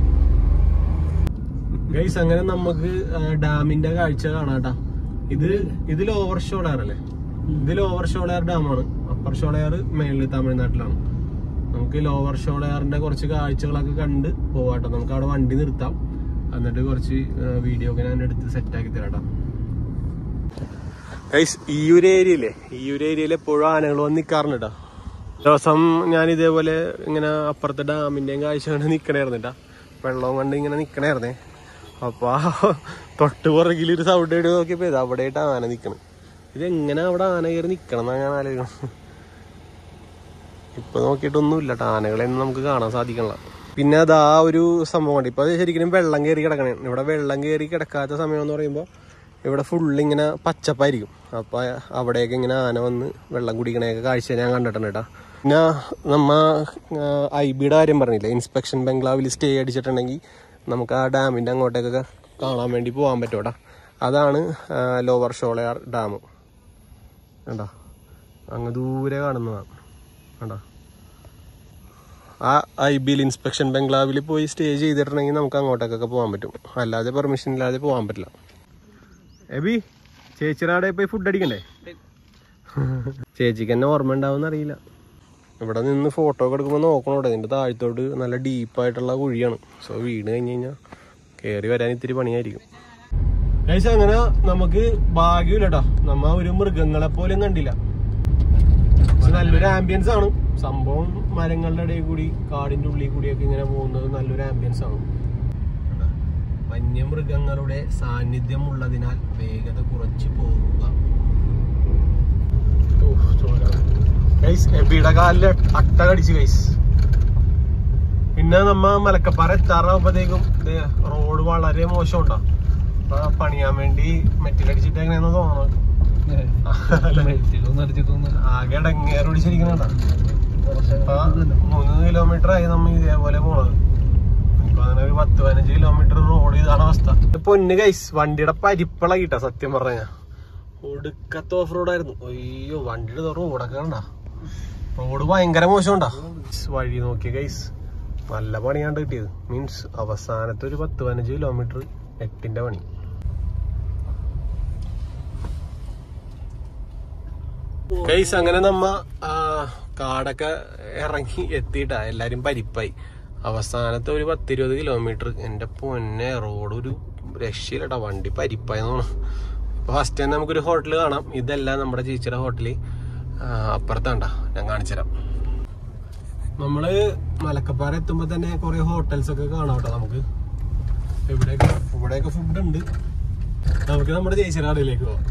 ഗൈസ് അങ്ങനെ നമുക്ക് ആ, ഡാമിന്റെ കാഴ്ച കാണാട്ടാ ഇത് ഇത് ലോവർ ഷോളയർ അല്ലേ ഇത് ലോവർ ഷോളയർ ഡാമാണ് അപ്പർ ഷോളയർ മേളിൽ തമിഴ്നാട്ടിലാണ് നമുക്ക് ലോവർ ഷോളയറിന്റെ കുറച്ച് കാഴ്ചകളൊക്കെ കണ്ട് പോവാട്ടോ നമുക്ക് അവിടെ വണ്ടി നിർത്താം എന്നിട്ട് കുറച്ച് വീഡിയോ ഒക്കെ ഞാൻ എടുത്ത് സെറ്റാക്കി തരാട്ടോ ഗൈസ് ഈ ഒരു ഏരിയയില്ലേ ഈ ഒരു ഏരിയയിൽ എപ്പോഴും ആനകൾ വന്ന് നിൽക്കാറുണ്ട് കേട്ടോ ദിവസം ഞാൻ ഇതേപോലെ ഇങ്ങനെ അപ്പുറത്തെ ഡാമിന്റെയും കാഴ്ച കണ്ട് നിക്കണായിരുന്നു കേട്ടാ വെള്ളവും കണ്ട് ഇങ്ങനെ നിക്കണായിരുന്നേ അപ്പൊ ആ തൊട്ട് പുറകിൽ ഒരു സൗണ്ട് ഇട്ട് നോക്കിയപ്പോ ഇത് അവിടെയായിട്ട് ആന നിക്കണം ഇതെങ്ങനെ അവിടെ ആന കയറി നിക്കണം എന്നാ ഞാൻ ആലോചിക്കണം ഇപ്പൊ നോക്കിയിട്ടൊന്നും ഇല്ല കേട്ടോ ആനകളെയൊന്നും നമുക്ക് കാണാൻ സാധിക്കണില്ല പിന്നെ അത് ആ ഒരു സംഭവം ഉണ്ട് ഇപ്പൊ അത് ശരിക്കും വെള്ളം കയറി കിടക്കണേ ഇവിടെ വെള്ളം കയറി കിടക്കാത്ത സമയം എന്ന് പറയുമ്പോൾ ഇവിടെ ഫുള്ള് ഇങ്ങനെ പച്ചപ്പായിരിക്കും അപ്പൊ അവിടെയൊക്കെ ഇങ്ങനെ ആന വന്ന് വെള്ളം കുടിക്കണയൊക്കെ കാഴ്ച ഞാൻ കണ്ടിട്ടുണ്ട് കേട്ടോ പിന്നെ നമ്മ ഐ ബിയുടെ കാര്യം പറഞ്ഞില്ലേ ഇൻസ്പെക്ഷൻ ബംഗ്ലാവിൽ സ്റ്റേ അടിച്ചിട്ടുണ്ടെങ്കിൽ നമുക്ക് ആ ഡാമിന്റെ അങ്ങോട്ടേക്കൊക്കെ കാണാൻ വേണ്ടി പോകാൻ പറ്റും കേട്ടോ അതാണ് ലോവർ ഷോളയാർ ഡാം കണ്ടോ അങ്ങ് ദൂരെ കാണുന്നതാണ് കണ്ടോ ആ ഐ ബിയിൽ ഇൻസ്പെക്ഷൻ ബംഗ്ലാവിൽ പോയി സ്റ്റേ ചെയ്തിട്ടുണ്ടെങ്കിൽ നമുക്ക് അങ്ങോട്ടേക്കൊക്കെ പോകാൻ പറ്റും അല്ലാതെ പെർമിഷൻ ഇല്ലാതെ പോകാൻ പറ്റില്ല എബി ചേച്ചിയുടെ പോയി ഫുഡ് അടിക്കണ്ടേ ചേച്ചിക്ക് എന്നെ ഓർമ്മ ഉണ്ടാവും അറിയില്ല ഇവിടെ നിന്ന് ഫോട്ടോ ഒക്കെ എടുക്കുമ്പോൾ നോക്കണോടെ ഇതിന്റെ താഴത്തോട്ട് നല്ല ഡീപ്പായിട്ടുള്ള കുഴിയാണ് സോ വീണ് കഴിഞ്ഞ് കഴിഞ്ഞാൽ കയറി വരാൻ ഇത്തിരി പണിയായിരിക്കും ഗൈസ് അങ്ങനെ നമുക്ക് ഭാഗ്യമില്ല കേട്ടോ നമ്മ ഒരു മൃഗങ്ങളെ പോലും കണ്ടില്ല പക്ഷെ നല്ലൊരു ആംബിയൻസ് ആണ് സംഭവം മരങ്ങളുടെ ഇടയിൽ കൂടി കാടിന്റെ ഉള്ളിൽ കൂടിയൊക്കെ ഇങ്ങനെ പോകുന്നത് നല്ലൊരു ആംബിയൻസ് ആണ് കണ്ടോ? വന്യമൃഗങ്ങളുടെ സാന്നിധ്യം ഉള്ളതിനാൽ വേഗത കുറച്ച് പോകുക ഗൈസ് എബിയുടെ കാലില് അട്ട കടിച്ചു ഗൈസ് പിന്നെ നമ്മ മലക്കപ്പാറ എത്താറാകുമ്പോഴത്തേക്കും റോഡ് വളരെ മോശം ഉണ്ടാ അപ്പൊ പണിയാൻ വേണ്ടി മെറ്റിലടിച്ചിട്ട് എങ്ങനെയാന്ന് തോന്നുന്നത് ആകെ ഇടങ്ങേറ് പിടിച്ചിരിക്കണ മൂന്ന് കിലോമീറ്റർ ആയി നമ്മ ഇതേപോലെ പോണത് ഇപ്പൊ അങ്ങനെ ഒരു പത്ത് പതിനഞ്ച് കിലോമീറ്റർ റോഡ് ഇതാണ് അവസ്ഥ പൊന്ന് ഗൈസ് വണ്ടിയുടെ പരിപ്പളകിട്ട സത്യം പറഞ്ഞ ഒടുക്കത്തെ ഓഫ് റോഡായിരുന്നു അയ്യോ വണ്ടിയുടെ റോഡൊക്കെ കണ്ട റോഡ് ഭയങ്കര മോശമുണ്ടാ വഴി നോക്കിയ ഗൈസ് നല്ല പണിയാണ്ട് കിട്ടിയത് മീൻസ് അവസാനത്തെ ഒരു പത്ത് പതിനഞ്ച് കിലോമീറ്റർ എട്ടിന്റെ പണി ഗൈസ് അങ്ങനെ നമ്മ ആ, കാടൊക്കെ ഇറങ്ങി എത്തിയിട്ടാ എല്ലാരും പരിപ്പായി അവസാനത്തെ ഒരു പത്തിരുപത് കിലോമീറ്റർ എന്റെ പൊന്നെ റോഡ് ഒരു രക്ഷയില്ലട്ടാ വണ്ടി പരിപ്പായെന്ന് തോന്നുന്നു അപ്പൊ ഫസ്റ്റ് തന്നെ നമുക്കൊരു ഹോട്ടൽ കാണാം ഇതല്ല നമ്മുടെ ചേച്ചിയുടെ ഹോട്ടല് അപ്പുറത്താണ്ട ഞാൻ കാണിച്ചുതരാം നമ്മള് മലക്കപ്പാറ എത്തുമ്പോ തന്നെ കുറെ ഹോട്ടൽസ് ഒക്കെ കാണാം കേട്ടോ നമുക്ക് ഇവിടെയൊക്കെ ഇവിടെയൊക്കെ ഫുഡ് ഉണ്ട് നമുക്ക് നമ്മുടെ ചേച്ചിയുടെ കടയിലേക്ക് പോവാം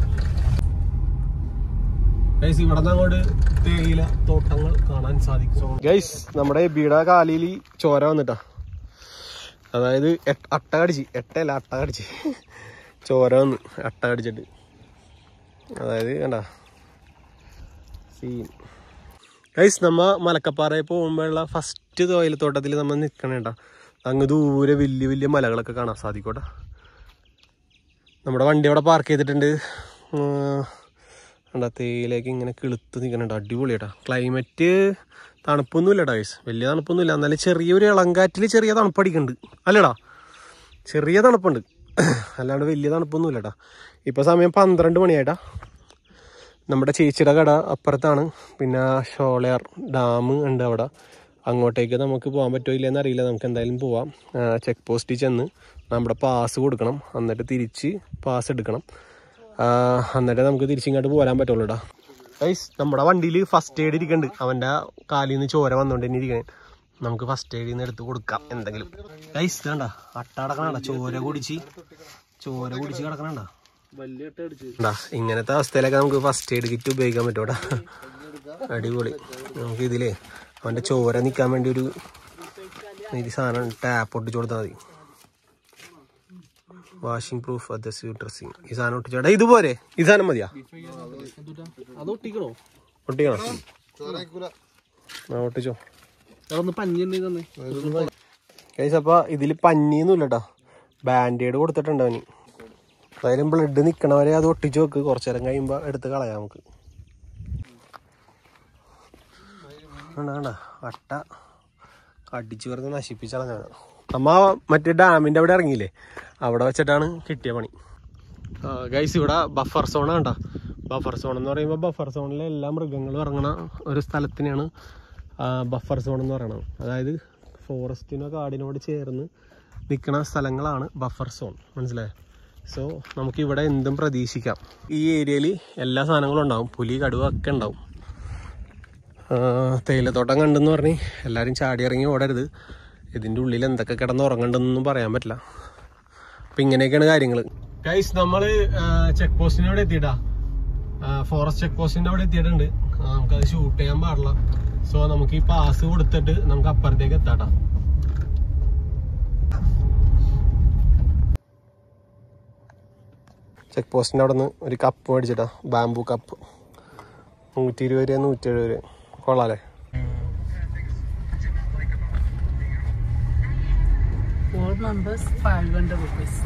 ഗൈസ് ഇവിടെ നിന്ന് അങ്ങോട്ട് തേയില തോട്ടങ്ങൾ കാണാൻ സാധിക്കും ഗൈസ് നമ്മുടെ എബിയുടെ കാലിൽ ചോര വന്നിട്ടാ അതായത് എട്ട്- അട്ട കടിച്ച് എട്ടല്ല അട്ട കടിച്ച് ചോര വന്ന് അട്ട കടിച്ചിട്ട് അതായത് കണ്ട സീൻ ഗൈസ് നമ്മ മലക്കപ്പാറയിൽ പോകുമ്പോഴുള്ള ഫസ്റ്റ് തോയിലത്തോട്ടത്തിൽ നമ്മൾ നിൽക്കണേണ്ട അങ്ങ് ദൂരെ വലിയ വലിയ മലകളൊക്കെ കാണാൻ സാധിക്കോട്ടെ നമ്മുടെ വണ്ടി അവിടെ പാർക്ക് ചെയ്തിട്ടുണ്ട് ഉം, കണ്ടാ തേയിലേക്ക് ഇങ്ങനെ കിളുത്ത് നിൽക്കുന്നുണ്ട് അടിപൊളിയാട്ടാ ക്ലൈമറ്റ് തണുപ്പൊന്നും ഇല്ലടാ ഗൈസ് വലിയ തണുപ്പൊന്നും ഇല്ല എന്നാലും ചെറിയൊരു ഇളങ്കാറ്റിൽ ചെറിയ തണുപ്പടിക്കുന്നുണ്ട് അല്ലടാ ചെറിയ തണുപ്പുണ്ട് അല്ലാണ്ട് വലിയ തണുപ്പൊന്നും ഇല്ലടാ ഇപ്പൊ സമയം പന്ത്രണ്ട് മണിയായിട്ടാ നമ്മുടെ ചേച്ചിയുടെ കട അപ്പുറത്താണ് പിന്നെ ഷോളയാർ ഡാം ഉണ്ട് അവിടെ അങ്ങോട്ടേക്ക് നമുക്ക് പോകാൻ പറ്റുമോ ഇല്ലെന്ന് അറിയില്ല നമുക്ക് എന്തായാലും പോവാം ചെക്ക് പോസ്റ്റിൽ ചെന്ന് നമ്മുടെ പാസ് കൊടുക്കണം എന്നിട്ട് തിരിച്ച് പാസ് എടുക്കണം ആ, എന്നിട്ട് നമുക്ക് തിരിച്ചിങ്ങോട്ട് പോരാൻ പറ്റുള്ളൂ കേട്ടോ ഗൈസ് നമ്മുടെ വണ്ടിയിൽ ഫസ്റ്റ് എയ്ഡ് ഇരിക്കുന്നുണ്ട് അവൻ്റെ കാലിൽ നിന്ന് ചോര വന്നുകൊണ്ട് തന്നെ ഇരിക്കണേ നമുക്ക് ഫസ്റ്റ് എയ്ഡിൽ നിന്ന് എടുത്ത് കൊടുക്കാം എന്തെങ്കിലും ഗൈസ് വേണ്ട അട്ട കിടക്കണണ്ട ചോര കുടിച്ച് ചോര കുടിച്ച് കിടക്കണണ്ട ണ്ടാ, ഇങ്ങനത്തെ അവസ്ഥയിലൊക്കെ നമുക്ക് ഫസ്റ്റ് എയ്ഡ് കിറ്റ് ഉപയോഗിക്കാൻ പറ്റൂടാ അടിപൊളി നമുക്ക് ഇതിലേ അവന്റെ ചോര നിക്കാൻ വേണ്ടി ഒരു ഈ സാധനം ടാപ്പ് ഒട്ടിച്ചു കൊടുത്താൽ മതി വാഷിംഗ് പ്രൂഫ് അദസ്യൂ ഡ്രസ്സിങ് ഈ സാധനം ഒട്ടിച്ചോടാ ഇതുപോലെ ഈ സാധനം മതിയാ അത് ഒട്ടിക്കണോ ഒട്ടിക്കണം ചോറായിക്കൂല ആ ഒട്ടിച്ചോ അതൊന്ന് പഞ്ഞി തന്നെ ഗൈസ് അപ്പൊ ഇതിൽ പഞ്ഞിയൊന്നും ഇല്ലട്ടാ ബാൻഡേഡ് കൊടുത്തിട്ടുണ്ട് അവന് എന്തായാലും ബ്ലഡ് നിക്കണവരെ അത് ഒട്ടിച്ചു വെക്ക് കുറച്ചു നേരം കഴിയുമ്പോ എടുത്ത് കളയാം നമുക്ക് വേണ്ട വേണ്ട അട്ട കടിച്ചു വെറുതെ നശിപ്പിച്ചളഞ്ഞാണ് നമ്മ മറ്റേ ഡാമിന്റെ അവിടെ ഇറങ്ങിയില്ലേ അവിടെ വെച്ചിട്ടാണ് കിട്ടിയ പണി ഗൈസ് ഇവിടെ ബഫർ സോൺ കണ്ട ബഫർ സോൺ എന്ന് പറയുമ്പോൾ ബഫർ സോണിലെ എല്ലാ മൃഗങ്ങളും ഇറങ്ങണ ഒരു സ്ഥലത്തിനെയാണ് ബഫർ സോൺ എന്ന് പറയുന്നത് അതായത് ഫോറസ്റ്റിനോ കാടിനോട് ചേർന്ന് നിൽക്കുന്ന സ്ഥലങ്ങളാണ് ബഫർ സോൺ മനസ്സിലായോ സോ നമുക്ക് ഇവിടെ എന്തും പ്രതീക്ഷിക്കാം ഈ ഏരിയയിൽ എല്ലാ സാധനങ്ങളും ഉണ്ടാവും പുലി കടുവ ഒക്കെ ഉണ്ടാവും ആ, തേയിലത്തോട്ടം കണ്ടെന്ന് പറഞ്ഞ് എല്ലാവരും ചാടി ഇറങ്ങി ഓടരുത് ഇതിൻ്റെ ഉള്ളിൽ എന്തൊക്കെ കിടന്ന് ഉറങ്ങണ്ടെന്നൊന്നും പറയാൻ പറ്റില്ല അപ്പൊ ഇങ്ങനെയൊക്കെയാണ് കാര്യങ്ങൾ ഗൈസ് നമ്മള് ചെക്ക് പോസ്റ്റിന്റെ അവിടെ എത്തിയിട്ടാ ഫോറസ്റ്റ് ചെക്ക് പോസ്റ്റിന്റെ അവിടെ എത്തിയിട്ടുണ്ട് ആ, നമുക്കത് ഷൂട്ട് ചെയ്യാൻ പാടില്ല സോ നമുക്ക് ഈ പാസ് കൊടുത്തിട്ട് നമുക്ക് അപ്പുറത്തേക്ക് എത്താട്ടാ ചെക്ക് പോസ്റ്റിന്റെ അവിടെ നിന്ന് ഒരു കപ്പ് മേടിച്ചിട്ടാ ബാംബു കപ്പ് നൂറ്റി ഇരുപത് രൂപ നൂറ്റി എഴുപത് രൂപ കൊള്ളാല്ലേ four members five hundred rupees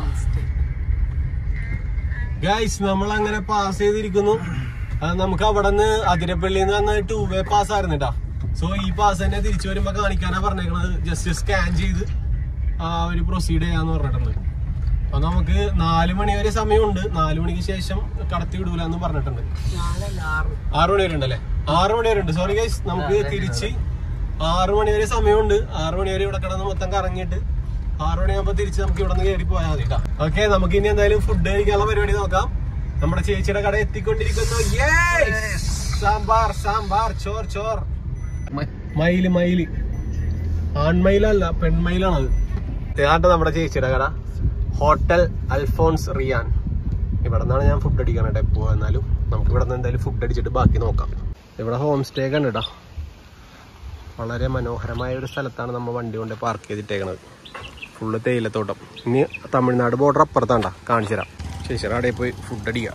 guys നമ്മൾ അങ്ങനെ പാസ് ചെയ്തിരിക്കുന്നു അത് നമുക്ക് അവിടെ നിന്ന് അതിരപ്പള്ളിയിൽ നിന്ന് വന്ന ടൂ വേ പാസ് ആയിരുന്നു കേട്ടാ സോ ഈ പാസ് തന്നെ തിരിച്ചു വരുമ്പോ കാണിക്കാനാ പറഞ്ഞേക്കണത് ജസ്റ്റ് സ്കാൻ ചെയ്ത് ആ ഒരു പ്രൊസീഡ് ചെയ്യാന്ന് പറഞ്ഞിട്ടുണ്ട് അപ്പൊ നമുക്ക് നാല് മണി വരെ സമയമുണ്ട് നാല് മണിക്ക് ശേഷം കടത്തി വിടൂല എന്ന് പറഞ്ഞിട്ടുണ്ട് ആറ് മണി വരെ ഉണ്ടല്ലേ ആറ് മണി വരെ ഉണ്ട് സോറി ഗൈസ് നമുക്ക് തിരിച്ച് ആറ് മണി വരെ സമയമുണ്ട് ആറ് മണി വരെ ഇവിടെ കിടന്ന് മൊത്തം കറങ്ങിയിട്ട് ആറ് മണിയാകുമ്പോ തിരിച്ച് നമുക്ക് ഇവിടെ നിന്ന് കയറി പോയാൽ മതി കേട്ടോ ഓക്കെ നമുക്ക് ഇനി എന്തായാലും ഫുഡ് കഴിക്കാനുള്ള പരിപാടി നോക്കാം നമ്മുടെ ചേച്ചിയുടെ കട എത്തിക്കൊണ്ടിരിക്കുന്നു Yes! സാമ്പാർ സാമ്പാർ ചോർ ചോർ മയില് മയില് ആൺമയിലല്ല പെൺമയിലാണത് ഇതാണ്ട് നമ്മുടെ ചേച്ചിയുടെ കട ഹോട്ടൽ അൽഫോൺസ് റിയാൻ ഇവിടെ നിന്നാണ് ഞാൻ ഫുഡ് അടിക്കാനായിട്ട് എപ്പോ എന്നാലും നമുക്ക് ഇവിടെ നിന്ന് എന്തായാലും ഫുഡ് അടിച്ചിട്ട് ബാക്കി നോക്കാം ഇവിടെ ഹോം സ്റ്റേ ഒക്കെ ഉണ്ട് കേട്ടോ വളരെ മനോഹരമായ ഒരു സ്ഥലത്താണ് നമ്മൾ വണ്ടി കൊണ്ട് പാർക്ക് ചെയ്തിട്ടേക്കണത് ഫുള്ള് തേയിലത്തോട്ടം ഇനി തമിഴ്നാട് ബോർഡർ അപ്പുറത്താണ്ട കാണിച്ചു തരാം ചേച്ചിയുടെ കടയിൽ പോയി ഫുഡ് അടിക്കാം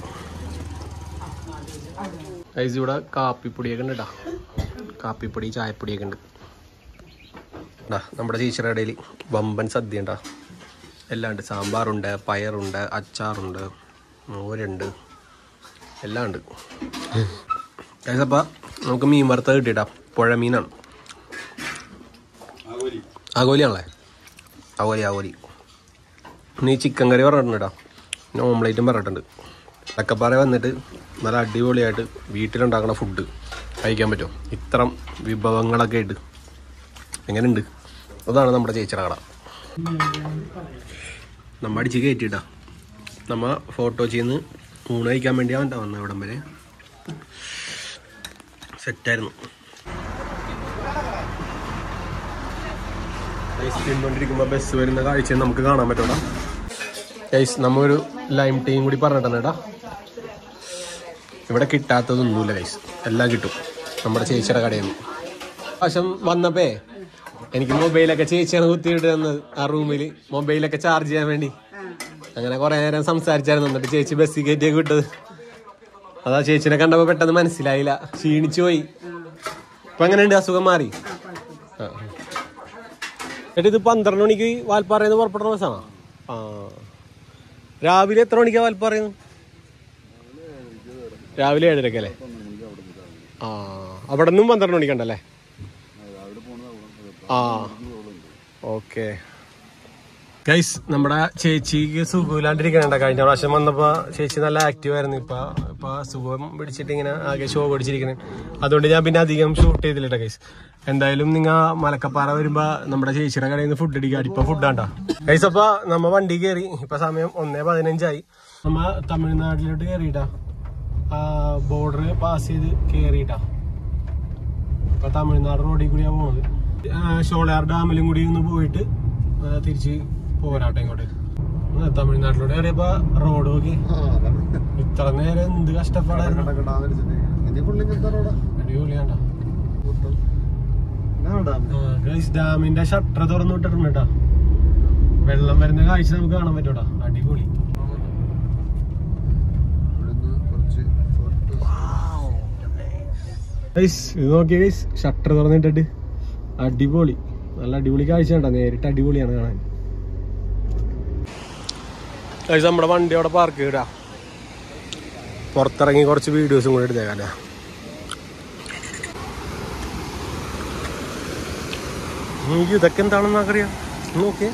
ഗൈസ് ഇവിടെ കാപ്പിപ്പൊടിയൊക്കെ ഉണ്ട് കേട്ടോ കാപ്പിപ്പൊടി ചായപ്പൊടിയൊക്കെ ഉണ്ട് ടാ നമ്മുടെ ചേച്ചിയുടെ കടയിൽ വമ്പൻ സദ്യ ഉണ്ടാ എല്ലാം ഉണ്ട് സാമ്പാറുണ്ട് പയറുണ്ട് അച്ചാറുണ്ട് മോരുണ്ട് എല്ലാം ഉണ്ട് ഗൈസ് അപ്പം നമുക്ക് മീൻ വറുത്തത് കിട്ടിയിട്ടാ പുഴ മീനാണ് ആഗോലിയാണല്ലേ ആഗോലി ആഗോലി ഇനി ചിക്കൻ കറി പറഞ്ഞിട്ടുണ്ട് കേട്ടോ പിന്നെ ഓംലേറ്റും പറഞ്ഞിട്ടുണ്ട് അക്കപ്പാറ വന്നിട്ട് നല്ല അടിപൊളിയായിട്ട് വീട്ടിലുണ്ടാക്കുന്ന ഫുഡ് കഴിക്കാൻ പറ്റും ഇത്തരം വിഭവങ്ങളൊക്കെ ആയിട്ട് എങ്ങനെയുണ്ട് അതാണ് നമ്മുടെ ചേച്ചിയുടെ കട നമ്മ അടിച്ച് കയറ്റിട്ടാ നമ്മ ഫോട്ടോ ചെയ്യുന്ന ഊണ് കഴിക്കാൻ വേണ്ടിയാണ് കേട്ടോ വന്നത് ഇവിടം വരെ സെറ്റായിരുന്നു ണ്ടിരിക്കുമ്പോ ബസ് വരുന്ന കാഴ്ച നമുക്ക് കാണാൻ പറ്റൂടാ ഗൈസ് നമ്മ ഒരു ലൈം ടീം കൂടി പറഞ്ഞിട്ടാ ഇവിടെ കിട്ടാത്തതൊന്നുമില്ല ഗൈസ് എല്ലാം കിട്ടും നമ്മുടെ ചേച്ചിയുടെ കടയിൽ നിന്ന് പ്രാവശ്യം വന്നപ്പേ എനിക്ക് മൊബൈലൊക്കെ ചേച്ചിയാണ് കുത്തിയിട്ട് തന്നത് ആ റൂമിൽ മൊബൈലൊക്കെ ചാർജ് ചെയ്യാൻ വേണ്ടി അങ്ങനെ കുറെ നേരം സംസാരിച്ചായിരുന്നു എന്നിട്ട് ചേച്ചി ബസ്സിൽ കയറ്റിയൊക്കെ വിട്ടത് അതാ ചേച്ചിനെ കണ്ടപ്പോ പെട്ടെന്ന് മനസ്സിലായില്ല ക്ഷീണിച്ചു പോയി ഇപ്പൊ എങ്ങനെയുണ്ട് അസുഖം മാറി ആ. എന്നിട്ട് ഇത് പന്ത്രണ്ട് മണിക്ക് വാൽപ്പാറയെന്ന് പുറപ്പെടുന്ന ബസ്സാണോ ആ രാവിലെ എത്ര മണിക്കാ വാൽപ്പാറയെന്ന് രാവിലെ ഏഴരക്ക് അല്ലേ ആ അവിടെ നിന്നും പന്ത്രണ്ട് മണിക്കുണ്ടല്ലേ ആ ഓക്കെ ഗൈസ് നമ്മുടെ ചേച്ചിക്ക് സുഖമില്ലാണ്ടിരിക്കണണ്ട കഴിഞ്ഞ പ്രാവശ്യം വന്നപ്പോ ചേച്ചി നല്ല ആക്റ്റീവ് ആയിരുന്നു ഇപ്പൊ ഇപ്പൊ സുഖം പിടിച്ചിട്ട് ഇങ്ങനെ ആകെ ഷോ പിടിച്ചിരിക്കണേ അതുകൊണ്ട് ഞാൻ പിന്നെ അധികം ഷൂട്ട് ചെയ്തില്ല ഗൈസ് എന്തായാലും നിങ്ങ മലക്കപ്പാറ വരുമ്പോ നമ്മുടെ ചേച്ചിയുടെ കടയിൽ നിന്ന് ഫുഡ് അടിക്കുക ഇപ്പൊ ഫുഡാണ്ടാ ഗൈസ് അപ്പൊ നമ്മ വണ്ടി കയറി ഇപ്പൊ സമയം ഒന്നേ പതിനഞ്ചായി നമ്മ തമിഴ്നാട്ടിലോട്ട് കയറിയിട്ടാ ബോർഡർ പാസ് ചെയ്ത് കയറിയിട്ടാ ഇപ്പൊ തമിഴ്നാട് റോഡിൽ കൂടിയാ പോണത് ആ, ഷോളയാർ ഡാമിലും കൂടി ഒന്ന് പോയിട്ട് ആ, തിരിച്ച് പോരാട്ടെ ഇങ്ങോട്ട് ആ, തമിഴ്നാട്ടിലൂടെ കയറിയപ്പോ റോഡ് നോക്കി ഇത്ര നേരം എന്ത് കഷ്ടപ്പാടായിരുന്നു അടിപൊളിയാണ്ട ഡാമിന്റെ ഷട്ടർ തുറന്നു വിട്ടിട്ടുണ്ട് കേട്ടാ വെള്ളം വരുന്ന കാഴ്ച നമുക്ക് കാണാൻ പറ്റൂടാ അടിപൊളി ഗൈസ് ഇത് നോക്കിയ ഗൈസ് ഷട്ടർ തുറന്നിട്ടിട്ട് അടിപൊളി നല്ല അടിപൊളി കാഴ്ച കണ്ട നേരിട്ട് അടിപൊളിയാണ് കാണാൻ ഗൈസ് നമ്മുടെ വണ്ടി അവിടെ പാർക്ക് ചെയ്താ പുറത്തിറങ്ങി കുറച്ച് വീഡിയോസും കൂടെ എടുത്തേക്കാല്ലേ എനിക്ക് ഇതൊക്കെ എന്താണെന്ന് അറിയാം നോക്കിയേ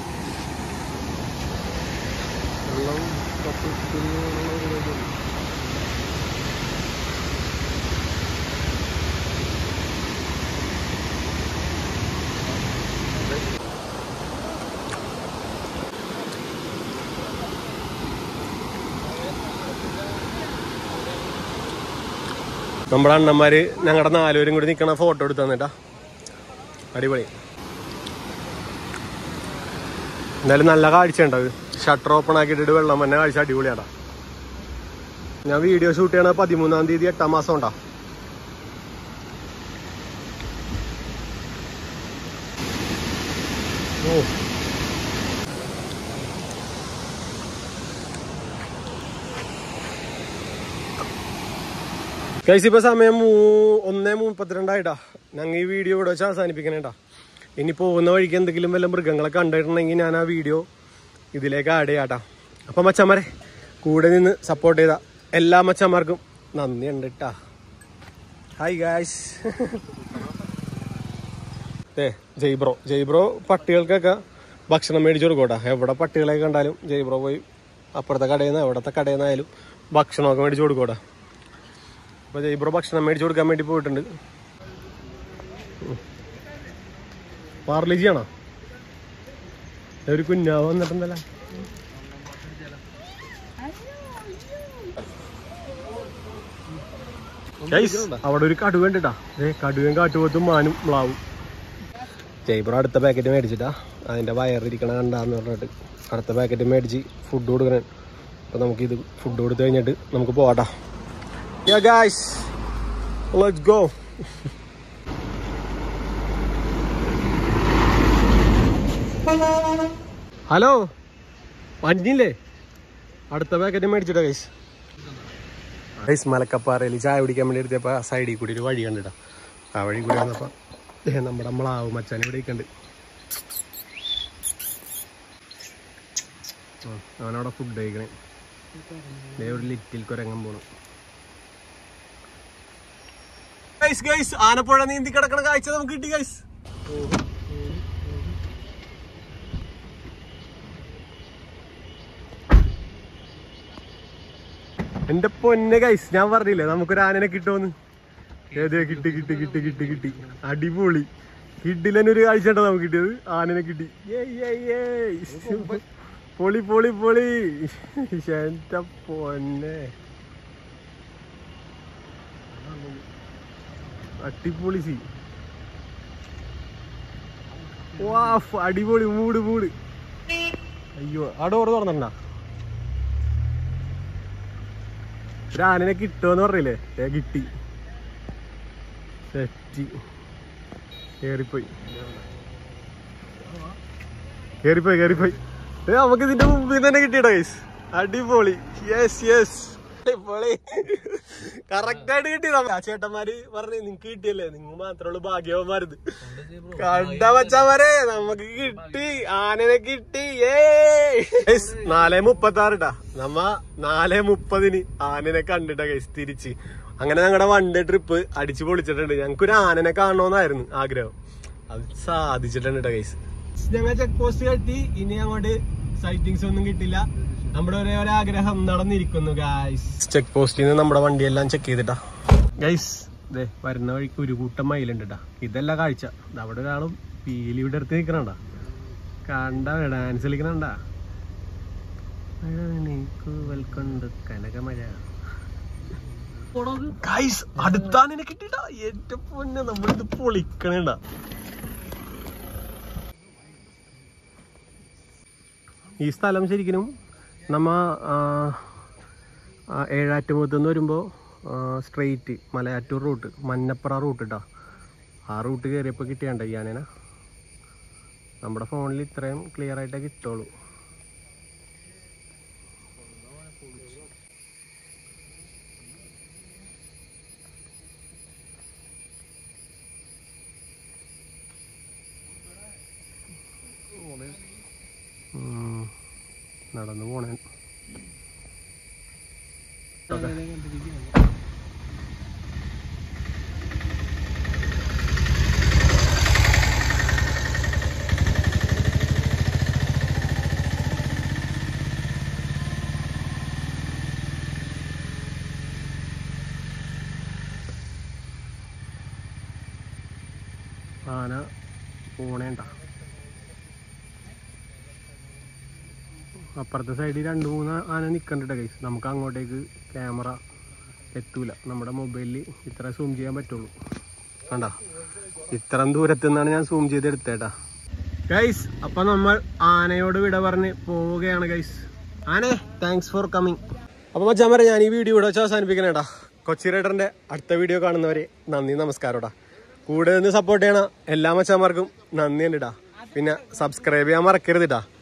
നമ്മുടെ അണ്ണന്മാര് ഞങ്ങളുടെ നാലുപേരും കൂടി നിൽക്കണ ഫോട്ടോ എടുത്തു തന്നിട്ടാ അടിപൊളി എന്തായാലും നല്ല കാഴ്ച ഉണ്ടാവ് ഷട്ടർ ഓപ്പൺ ആക്കിയിട്ടിട്ട് വെള്ളം തന്നെ കാഴ്ച അടിപൊളിയാടാ ഞാൻ വീഡിയോ ഷൂട്ട് ചെയ്യണത് പതിമൂന്നാം തീയതി എട്ടാം മാസം ഉണ്ടാ ഓ ഗൈസ് ഇപ്പൊ സമയം മൂ- ഒന്നേ മുപ്പത്തിരണ്ടായിട്ടാ ഞങ്ങൾ ഈ വീഡിയോ ഇവിടെ വെച്ച് അവസാനിപ്പിക്കണേട്ടാ ഇനി പോകുന്ന വഴിക്ക് എന്തെങ്കിലും വല്ല മൃഗങ്ങളെ കണ്ടിട്ടുണ്ടെങ്കിൽ ഞാൻ ആ വീഡിയോ ഇതിലേക്ക് ആഡ് ചെയ്യാട്ടാ അപ്പൊ മച്ചന്മാരെ കൂടെ നിന്ന് സപ്പോർട്ട് ചെയ്ത എല്ലാ മച്ചന്മാർക്കും നന്ദിയുണ്ട് കേട്ടാ ഹായ് ഗായ്സ് ഏ ജയ്ബ്രോ ജയ്ബ്രോ പട്ടികൾക്കൊക്കെ ഭക്ഷണം മേടിച്ചു കൊടുക്കോട്ടാ എവിടെ പട്ടികളെ കണ്ടാലും ജയ്ബ്രോ പോയി അപ്പുറത്തെ കടയിൽ നിന്ന് എവിടത്തെ കടയിൽ നിന്നായാലും ഭക്ഷണമൊക്കെ മേടിച്ചു കൊടുക്കോട്ടാ അപ്പോൾ ജയ്ബ്രോ ഭക്ഷണം മേടിച്ചു കൊടുക്കാൻ വേണ്ടി പോയിട്ടുണ്ട് പാർലിജിയാണോ ഒരു കുഞ്ഞാവ് വന്നിട്ടുണ്ടല്ലോ Guys, അവിടെ ഒരു കടുവ ഉണ്ടിട്ടാ ഏ കടുവയും കാട്ടുപോത്തും മാനും മ്ലാവും ജൈബ്രോ അടുത്ത പാക്കറ്റ് മേടിച്ചിട്ടാ അതിന്റെ വയറിരിക്കണ കണ്ടാന്ന് പറഞ്ഞിട്ട് അടുത്ത പാക്കറ്റ് മേടിച്ച് ഫുഡ് കൊടുക്കണേ അപ്പൊ നമുക്ക് ഇത് ഫുഡ് കൊടുത്തു കഴിഞ്ഞിട്ട് നമുക്ക് പോവാട്ടാ ഗായ്സ് ലെറ്റ്സ് ഗോ ഹലോ മഞ്ഞില്ലേ അടുത്ത പാക്കറ്റ് മേടിച്ചിട്ടാ ഗൈസ് ഗൈസ് മലക്കപ്പാറയിൽ ചായ കുടിക്കാൻ വേണ്ടി എടുത്തപ്പോൾ സൈഡിൽ കൂടി ഒരു വഴി കണ്ടിട്ടാ ആ വഴി കൂടി വന്നപ്പോൾ ദേ നമ്മുടെ നമ്മളാവ് മച്ചാൻ ഇവിടെ ഇരിക്കണ്ട് ആ, അവനവിടെ ഫുഡ് കഴിക്കണേ ദേ ഒരു ലിറ്റിൽ കുരങ്ങൻ പോണു ഗൈസ് ഗൈസ് ആനപ്പുഴ നീന്തി കിടക്കണ കാഴ്ച നമുക്ക് കിട്ടി ഗൈസ് എന്റെ പൊന്നെ ഗൈസ് ഞാൻ പറഞ്ഞില്ലേ നമുക്കൊരു ആനനെ കിട്ടുമെന്ന് ഏതേ കിട്ടി കിട്ടി കിട്ടി കിട്ടി കിട്ടി അടിപൊളി കിഡിലൊരു കാഴ്ച ഉണ്ടോ നമുക്ക് കിട്ടിയത് ആനനെ കിട്ടി ഏയ് ഏയ് ഏയ്. പൊളി പൊളി പൊളി എന്റെ പൊന്നെ അടിപൊളി സി വാ അടിപൊളി മൂട് മൂട് അയ്യോ ആ ഡോറ് തുറന്നിട്ടുണ്ടാ ഒരു ആനനെ കിട്ടുമെന്ന് പറഞ്ഞില്ലേ ഏ കിട്ടി സെറ്റി കേറിപ്പോയി കേറിപ്പോയി കേറിപ്പോയി ഏ നമുക്ക് ഇതിന്റെ മുമ്പിൽ തന്നെ കിട്ടിയടാ ഗൈസ് അടിപൊളി യെസ് യെസ് അടിപൊളി കറക്റ്റ് ആയിട്ട് കിട്ടിയതാ ആ ചേട്ടന്മാര് പറഞ്ഞു നിങ്ങക്ക് കിട്ടിയല്ലേ നിങ്ങൾ മാത്രമുള്ളൂ ഭാഗ്യവന്മാരത് കണ്ട വച്ചാമാരെ നമുക്ക് കിട്ടി ആനനെ കിട്ടി ഏ നാലേ മുപ്പത്തി ആറിട്ടാ നമ്മ നാലേ മുപ്പതിന് ആനനെ കണ്ടിട്ടാ ഗൈസ് തിരിച്ച് അങ്ങനെ ഞങ്ങളുടെ വൺ ഡേ ട്രിപ്പ് അടിച്ചു പൊളിച്ചിട്ടുണ്ട് ഞങ്ങൾക്ക് ഒരു ആനനെ കാണണമെന്നായിരുന്നു ആഗ്രഹം അത് സാധിച്ചിട്ടുണ്ട് കേട്ടോ ഗൈസ് ഞങ്ങൾ ചെക്ക് പോസ്റ്റ് കെട്ടി ഇനി അങ്ങോട്ട് സൈറ്റിങ്സ് ഒന്നും കിട്ടില്ല നമ്മുടെ ഒരേ ഒരു ആഗ്രഹം നടന്നിരിക്കുന്നു ഗൈസ് ചെക്ക് പോസ്റ്റിൽ നിന്ന് നമ്മുടെ വണ്ടിയെല്ലാം ചെക്ക് ചെയ്തിട്ടാ ഗൈസ് ദേ വരുന്ന വഴിക്ക് ഒരു കൂട്ടം മയിലുണ്ട് ട്ടാ ഇതല്ല കാഴ്ച ദാ അവിടെ ഒരാളും പീലി ഇവിടെ എടുത്ത് നിൽക്കണണ്ട കണ്ട ഡാൻസ് കളിക്കണണ്ട കൊണ്ട് കനകമഴ ഗൈസ് അടുത്താണ് കിട്ടിട്ടാ എന്റെ പൊന്നെ നമ്മളിത് പൊളിക്കണേണ്ട ഈ സ്ഥലം ശരിക്കും നമ്മ ആ, ആ, ഏഴാറ്റുമുഖത്ത് നിന്ന് വരുമ്പോൾ straight Malayattoor route Manjapra route ഇട്ടാ ആ റൂട്ട് കയറിയപ്പോൾ കിട്ടിയാണ്ട ഈ ആനേന നമ്മുടെ ഫോണിൽ ഇത്രയും ക്ലിയർ ആയിട്ടേ കിട്ടുള്ളൂ ഉം. നടന്നു പോണേ ആന പോണേണ്ട അപ്പുറത്തെ സൈഡിൽ രണ്ട് മൂന്ന് ആന നിൽക്കണ്ടിട്ട കൈസ് നമുക്ക് അങ്ങോട്ടേക്ക് ക്യാമറ എത്തൂല നമ്മുടെ മൊബൈലിൽ ഇത്ര സൂം ചെയ്യാൻ പറ്റുള്ളൂ കണ്ട ഇത്രയും ദൂരത്തു നിന്നാണ് ഞാൻ സൂം ചെയ്ത് എടുത്തേട്ടാ ഗൈസ് അപ്പൊ നമ്മൾ ആനയോട് വിട പറഞ്ഞ് പോവുകയാണ് ഗൈസ് ആനെ താങ്ക്സ് ഫോർ കമ്മിങ് അപ്പൊ മച്ചാൻ പറയാം ഞാൻ ഈ വീഡിയോ ഇവിടെ വെച്ച് അവസാനിപ്പിക്കണേടാ കൊച്ചി റൈഡറിന്റെ അടുത്ത വീഡിയോ കാണുന്നവരെ നന്ദി നമസ്കാരടാ കൂടെ നിന്ന് സപ്പോർട്ട് ചെയ്യണ എല്ലാ മച്ചാന്മാർക്കും നന്ദി ഉണ്ട് പിന്നെ സബ്സ്ക്രൈബ് ചെയ്യാൻ മറക്കരുതിട്ടാ